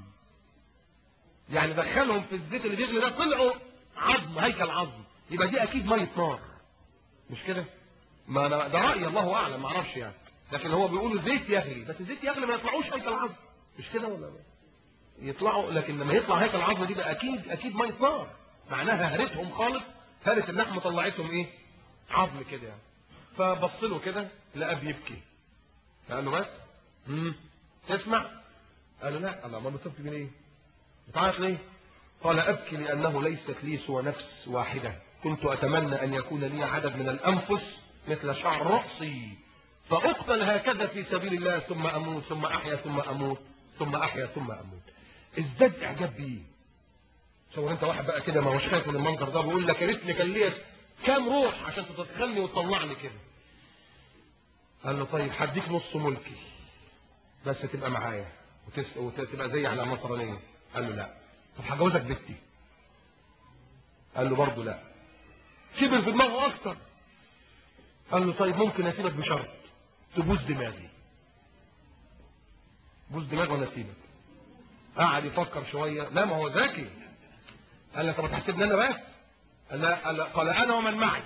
يعني دخلهم في الزيت اللي بيغلي ده طلعوا عظم هيكل عظم يبقى دي اكيد ميه نار مش كده ما أنا ده رايي الله اعلم ما اعرفش يعني لكن هو بيقولوا زيت يغلي بس الزيت يغلي ما يطلعوش هيكل عظم مش كده ولا لا يطلعوا لكن لما يطلع هيكل عظم دي بقى اكيد اكيد ميه نار معناها هرتهم خالص هرت اللحم طلعتهم ايه عظم كده يعني فبص له كده لقى بيبكي فقال له بس امم تسمع قال له لا الله ما بتبكي من ايه بتعيط ليه قال ابكي لانه ليست لي سوى نفس واحده كنت اتمنى ان يكون لي عدد من الانفس مثل شعر راسي فاقتل هكذا في سبيل الله ثم اموت ثم احيا ثم اموت ثم احيا ثم اموت ازداد اعجاب بيه تصور انت واحد بقى كده ما هوش خايف من المنظر ده بيقول لك يا ريتني كان ليا كام روح عشان تدخلني وتطلعني كده قال له طيب هديك نص ملكي بس تبقى معايا وتس... وتبقى زي على النصرانيه قال له لا طب هجوزك بنتي قال له برضه لا كبر في دماغه اكتر قال له طيب ممكن اسيبك بشرط تبوس دماغي بوس دماغي وانا اسيبك قعد يفكر شويه لا ما هو ذكي قال له طب هتحسبني انا بس قال لا قال, لا قال انا ومن معي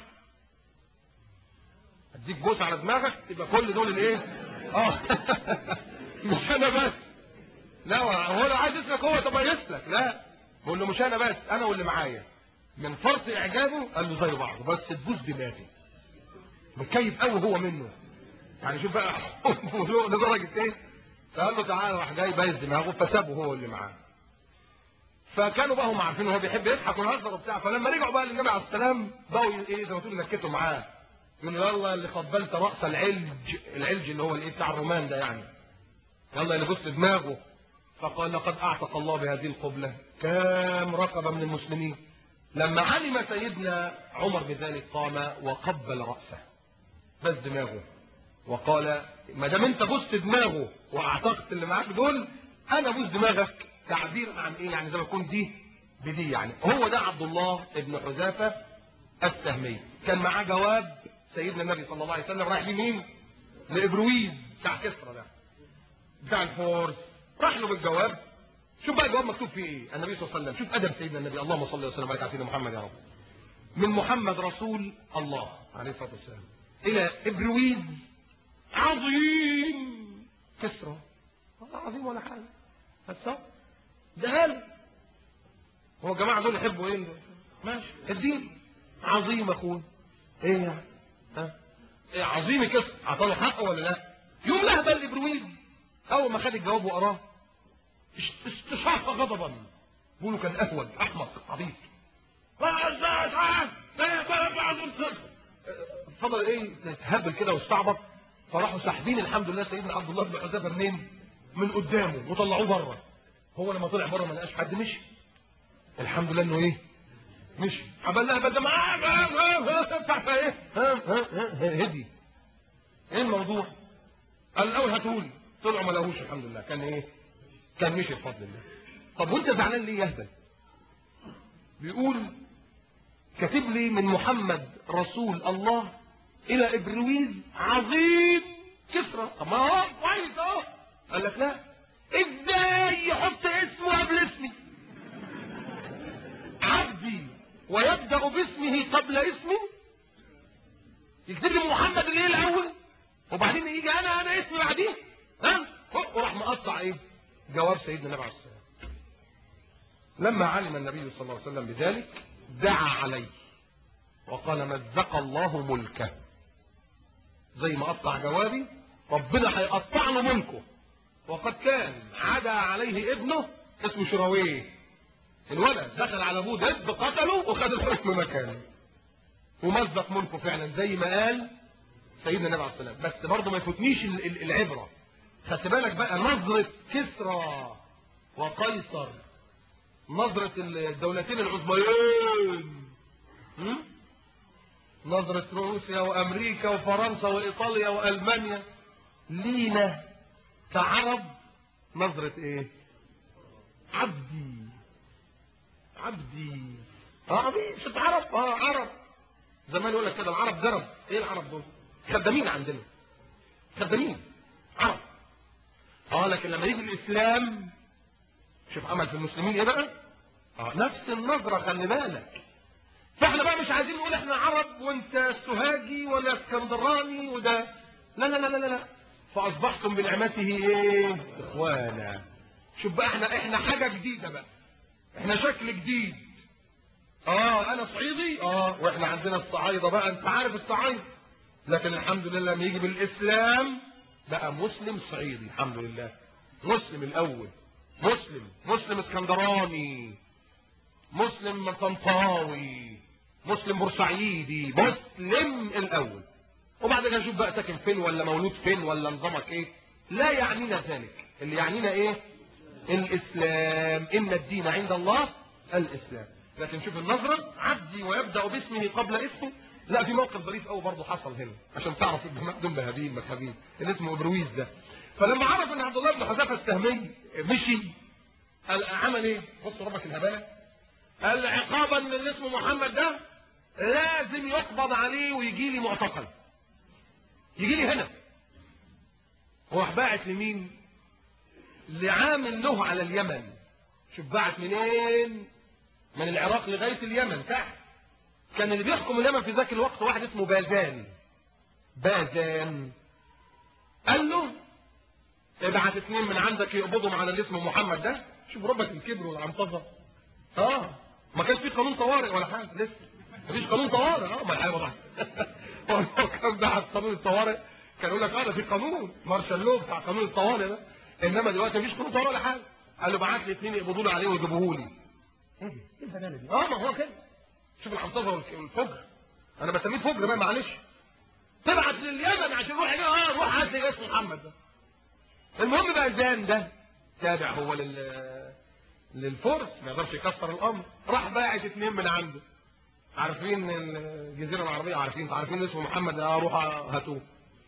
اديك بوس على دماغك يبقى كل دول الايه اه مش انا بس لا هو لو عايز يسلك هو طب يسلك لا بقول له مش انا بس انا واللي معايا من فرط اعجابه قال له زي بعض بس تبوس دماغي متكيف قوي هو منه يعني شوف بقى لدرجه ايه فقال له تعالى راح جاي بايز دماغه فسابه هو اللي معاه فكانوا بقى هم عارفين هو بيحب يضحك ويهزر وبتاع فلما رجعوا بقى للنبي عليه السلام بقوا ايه زي ما تقول ينكتوا معاه يقولوا يلا اللي قبلت راس العلج العلج اللي هو الايه بتاع الرومان ده يعني يلا اللي بص دماغه فقال لقد اعتق الله بهذه القبله كام رقبه من المسلمين لما علم سيدنا عمر بذلك قام وقبل راسه بس دماغه وقال ما دام انت بص دماغه واعتقت اللي معاك دول انا بوس دماغك تعبير عن ايه يعني زي ما يكون دي بدي يعني هو ده عبد الله ابن حذافه السهمي كان معاه جواب سيدنا النبي صلى الله عليه وسلم رايح لمين لابرويز بتاع كسرى ده بتاع الفورس راح له بالجواب شوف بقى الجواب مكتوب فيه ايه النبي صلى الله عليه وسلم شوف ادب سيدنا النبي اللهم صل وسلم وبارك على سيدنا محمد يا رب من محمد رسول الله عليه الصلاه والسلام الى ابرويز عظيم كسرى والله عظيم ولا حاجه بس ده هل هو الجماعه دول يحبوا ايه ماشي الدين عظيم اخويا ايه يعني ها إيه عظيم كسر عطاله حقه ولا لا يوم لهبل ابرويز اول ما خد الجواب وقراه استشاف غضبا بيقولوا كان اهوج احمق عبيط فضل ايه تهبل كده واستعبط فراحوا ساحبين الحمد لله سيدنا عبد الله بن حذافه منين من قدامه وطلعوه بره هو لما طلع بره ما لقاش حد مشي الحمد لله انه ايه مشي عمل لها بدل ما ايه هدي ايه الموضوع قال الاول هتقول طلعوا ما لقوش الحمد لله كان ايه كان مشي بفضل الله طب وانت زعلان ليه يهبل بيقول كاتب لي من محمد رسول الله الى ابرويز عظيم كسرى طب ما هو كويس اهو قال لك لا ازاي يحط اسمه قبل اسمي عبدي ويبدا باسمه قبل اسمي يكتب لي محمد الايه الاول وبعدين يجي انا انا اسمي بعديه ها وراح مقطع ايه جواب سيدنا النبي عليه الصلاه والسلام لما علم النبي صلى الله عليه وسلم بذلك دعا عليه وقال مزق الله ملكه زي ما قطع جوابي ربنا هيقطع له ملكه وقد كان عدا عليه ابنه اسمه شراويه الولد دخل على ابوه دب قتله وخد الحكم مكانه ومزق ملكه فعلا زي ما قال سيدنا النبي عليه الصلاه والسلام بس برضه ما يفوتنيش العبره خدت بالك بقى نظره كسرى وقيصر نظره الدولتين العظميين نظره روسيا وامريكا وفرنسا وايطاليا والمانيا لينا كعرب نظره ايه عبدي عبدي اه عبيد شفت عرب اه عرب زمان يقول لك كده العرب جرب ايه العرب دول خدامين عندنا خدامين عرب اه لكن لما يجي الاسلام شوف عمل في المسلمين ايه بقى اه نفس النظرة خلي بالك فاحنا بقى مش عايزين نقول احنا عرب وانت سوهاجي ولا اسكندراني وده لا لا لا لا لا فاصبحتم بنعمته ايه اخوانا شوف بقى احنا احنا حاجة جديدة بقى احنا شكل جديد اه انا صعيدي اه واحنا عندنا الصعايدة بقى انت عارف الصعايدة لكن الحمد لله لما يجي بالاسلام بقى مسلم صعيدي الحمد لله مسلم الاول مسلم مسلم اسكندراني مسلم طنطاوي مسلم بورسعيدي مسلم الاول وبعد كده نشوف بقى ساكن فين ولا مولود فين ولا نظامك ايه لا يعنينا ذلك اللي يعنينا ايه الاسلام ان الدين عند الله الاسلام لكن شوف النظرة عبدي ويبدأ باسمه قبل اسمه لا في موقف ظريف قوي برضه حصل هنا عشان تعرف الجماعة دول بهابين مكابين اللي اسمه ابرويز ده فلما عرف ان عبد الله بن حذافه السهمي مشي قال عمل ايه بص ربك الهباله قال عقابا للي اسمه محمد ده لازم يقبض عليه ويجي لي معتقل يجي لي هنا وراح باعت لمين لعامل له على اليمن شوف باعت منين من العراق لغايه اليمن تحت كان اللي بيحكم اليمن في ذاك الوقت واحد اسمه بازان بازان قال له ابعت اثنين من عندك يقبضوا على اللي اسمه محمد ده شوف ربك الكبر والعنطزه اه ما كانش في قانون طوارئ ولا حاجه لسه مفيش قانون طوارئ اه ما الحقيقه طبعا هو لو كان بعت قانون الطوارئ كان يقول لك اه ده في قانون مارشال لو بتاع قانون الطوارئ ده انما دلوقتي مفيش قانون طوارئ ولا حاجه قال له بعت لي اثنين يقبضوا لي عليه ويجيبوه لي ايه دي؟ ايه البنانه دي؟ اه ما هو كده شوف العنطزه والفجر انا بسميه فجر بقى معلش تبعت لليمن عشان يروح هنا اه روح هات لي اسم محمد ده المهم بقى زان ده تابع هو لل للفرس ما يقدرش يكسر الامر راح باعت اثنين من عنده عارفين الجزيره العربيه عارفين عارفين اسمه محمد اه روح هاتوه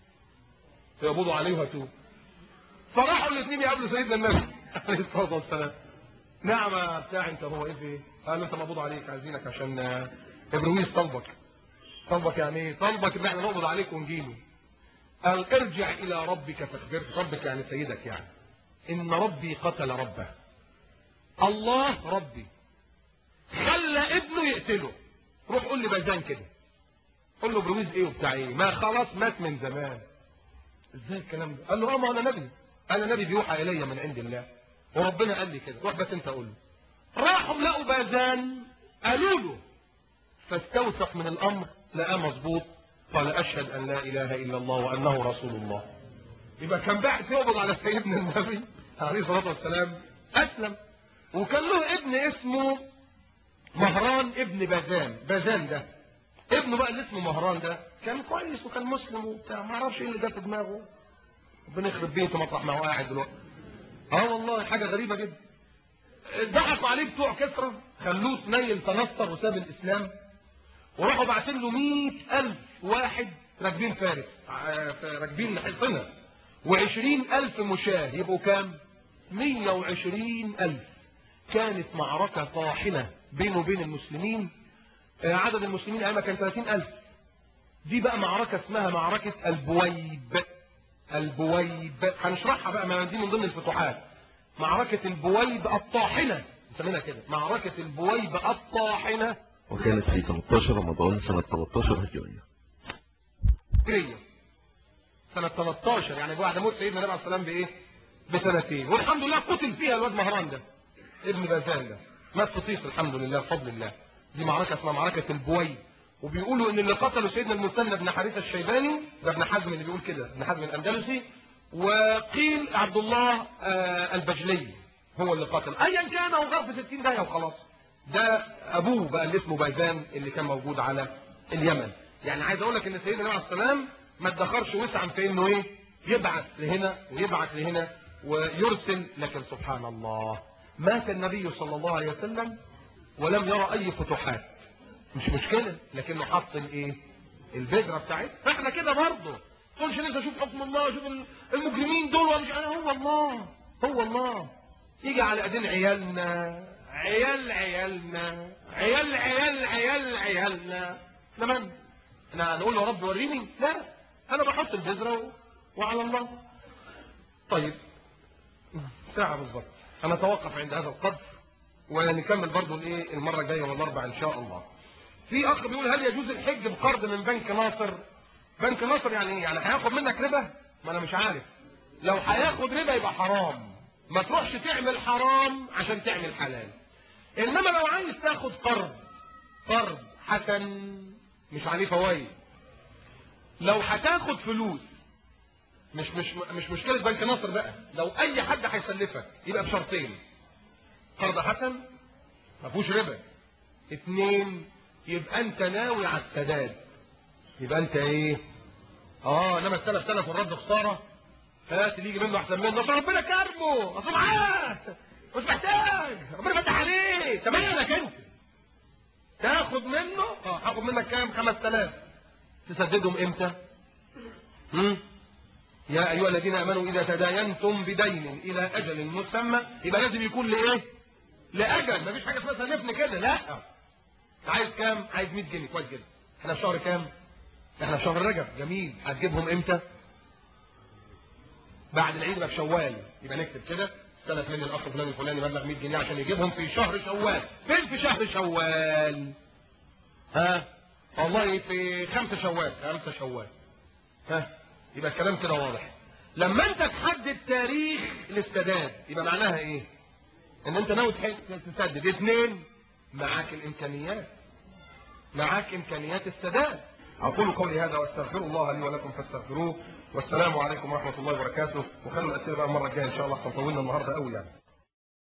يقبضوا عليه وهاتوه فراحوا الاثنين يقابلوا سيدنا النبي عليه الصلاه والسلام نعم يا بتاع انت هو ايه في ايه؟ قال له انت مقبوض عليك عايزينك عشان آه، ابرويس طلبك طلبك يعني ايه؟ طلبك ان احنا نقبض عليك ونجيله قال ارجع الى ربك فاخبره ربك يعني سيدك يعني ان ربي قتل ربه الله ربي خلى ابنه يقتله روح قول لي بزان كده قول له برويز ايه وبتاع ايه ما خلاص مات من زمان ازاي الكلام ده قال له اه ما انا نبي انا نبي بيوحى الي من عند الله وربنا قال لي كده روح بس انت قول له راحوا لقوا بازان قالوا له فاستوثق من الامر لقاه مظبوط قال اشهد ان لا اله الا الله وانه رسول الله يبقى كان باعث يقبض على سيدنا النبي عليه الصلاه والسلام اسلم وكان له ابن اسمه مهران ابن بازان بازان ده ابنه بقى اللي اسمه مهران ده كان كويس وكان مسلم وبتاع ما اعرفش ايه اللي جه في دماغه ربنا يخرب بيته مطرح ما هو قاعد دلوقتي اه والله حاجه غريبه جدا ضحكوا عليه بتوع كسرى خلوه نيل تنصر وساب الاسلام وراحوا باعتين له 100000 واحد راكبين فارس ع- راكبين حصنه و20000 مشاه يبقوا كام 120000 كانت معركة طاحنة بينه وبين المسلمين آه، عدد المسلمين أيامها كان 30000 دي بقى معركة اسمها معركة البويب البويب هنشرحها بقى ما دي من ضمن الفتوحات معركة البويب الطاحنة نسميها كده معركة البويب الطاحنة وكانت في 13 رمضان سنة 13 هجرية هجرية سنة 13 يعني بعد موت سيدنا النبي عليه السلام بإيه؟ بسنتين والحمد لله قتل فيها الواد مهران ده ابن بازان ده مات في طيس الحمد لله بفضل الله دي معركة اسمها معركة البوي وبيقولوا ان اللي قتلوا سيدنا المثنى بن حارثة الشيباني ده ابن حزم اللي بيقول كده ابن حزم الاندلسي وقيل عبد الله آه البجلي هو اللي قتل ايا كان هو غرب 60 داهيه وخلاص ده ابوه بقى اللي اسمه بيزان اللي كان موجود على اليمن يعني عايز اقول لك ان سيدنا النبي عليه السلام ما ادخرش وسعا في انه ايه يبعث لهنا ويبعث لهنا ويرسل لكن سبحان الله مات النبي صلى الله عليه وسلم ولم يرى اي فتوحات مش مشكلة لكنه حط الايه البذرة بتاعتها فاحنا كده برضه تقولش لسه شوف حكم الله شوف المجرمين دول ومش انا هو الله هو الله يجي على ايدين عيالنا عيال عيالنا عيال عيال عيال عيالنا احنا من احنا هنقول له يا رب وريني لا انا بحط البذرة و- وعلى الله طيب ساعة بالظبط انا اتوقف عند هذا القدر ونكمل برضو الايه المرة الجاية والاربع ان شاء الله في اخ بيقول هل يجوز الحج بقرض من بنك ناصر بنك ناصر يعني ايه يعني هياخد منك ربا ما انا مش عارف لو هياخد ربا يبقى حرام ما تروحش تعمل حرام عشان تعمل حلال انما لو عايز تاخد قرض قرض حسن مش عليه فوائد لو هتاخد فلوس مش مش مش مشكله بنك مصر بقى لو اي حد هيسلفك يبقى بشرطين قرض حسن ما فيهوش ربا اتنين يبقى انت ناوي على السداد يبقى انت ايه اه انما السلف سلف والرد خساره هات اللي يجي منه احسن منه اصل ربنا كرمه اصل معاه مش محتاج ربنا فتح عليه تمامك انت تاخد منه اه هاخد منك كام 5000 تسددهم امتى هم؟ يا ايها الذين امنوا اذا تداينتم بدين الى اجل مسمى يبقى لازم يكون لايه لاجل مفيش حاجه اسمها سلفني كده لا عايز كام عايز 100 جنيه كويس جدا احنا في شهر كام احنا في شهر رجب جميل هتجيبهم امتى بعد العيد يبقى في شوال يبقى نكتب كده سلف مني الاخ فلان الفلاني مبلغ 100 جنيه عشان يجيبهم في شهر شوال فين في شهر شوال ها والله في خمسة شوال خمسة شوال ها يبقى الكلام كده واضح لما انت تحدد تاريخ الاستداد يبقى معناها ايه ان انت ناوي تح- تسدد اثنين معاك الامكانيات معاك امكانيات السداد اقول قولي هذا واستغفر الله لي ولكم فاستغفروه والسلام عليكم ورحمه الله وبركاته وخلوا الاسئله بقى المره الجايه ان شاء الله احنا طولنا النهارده قوي يعني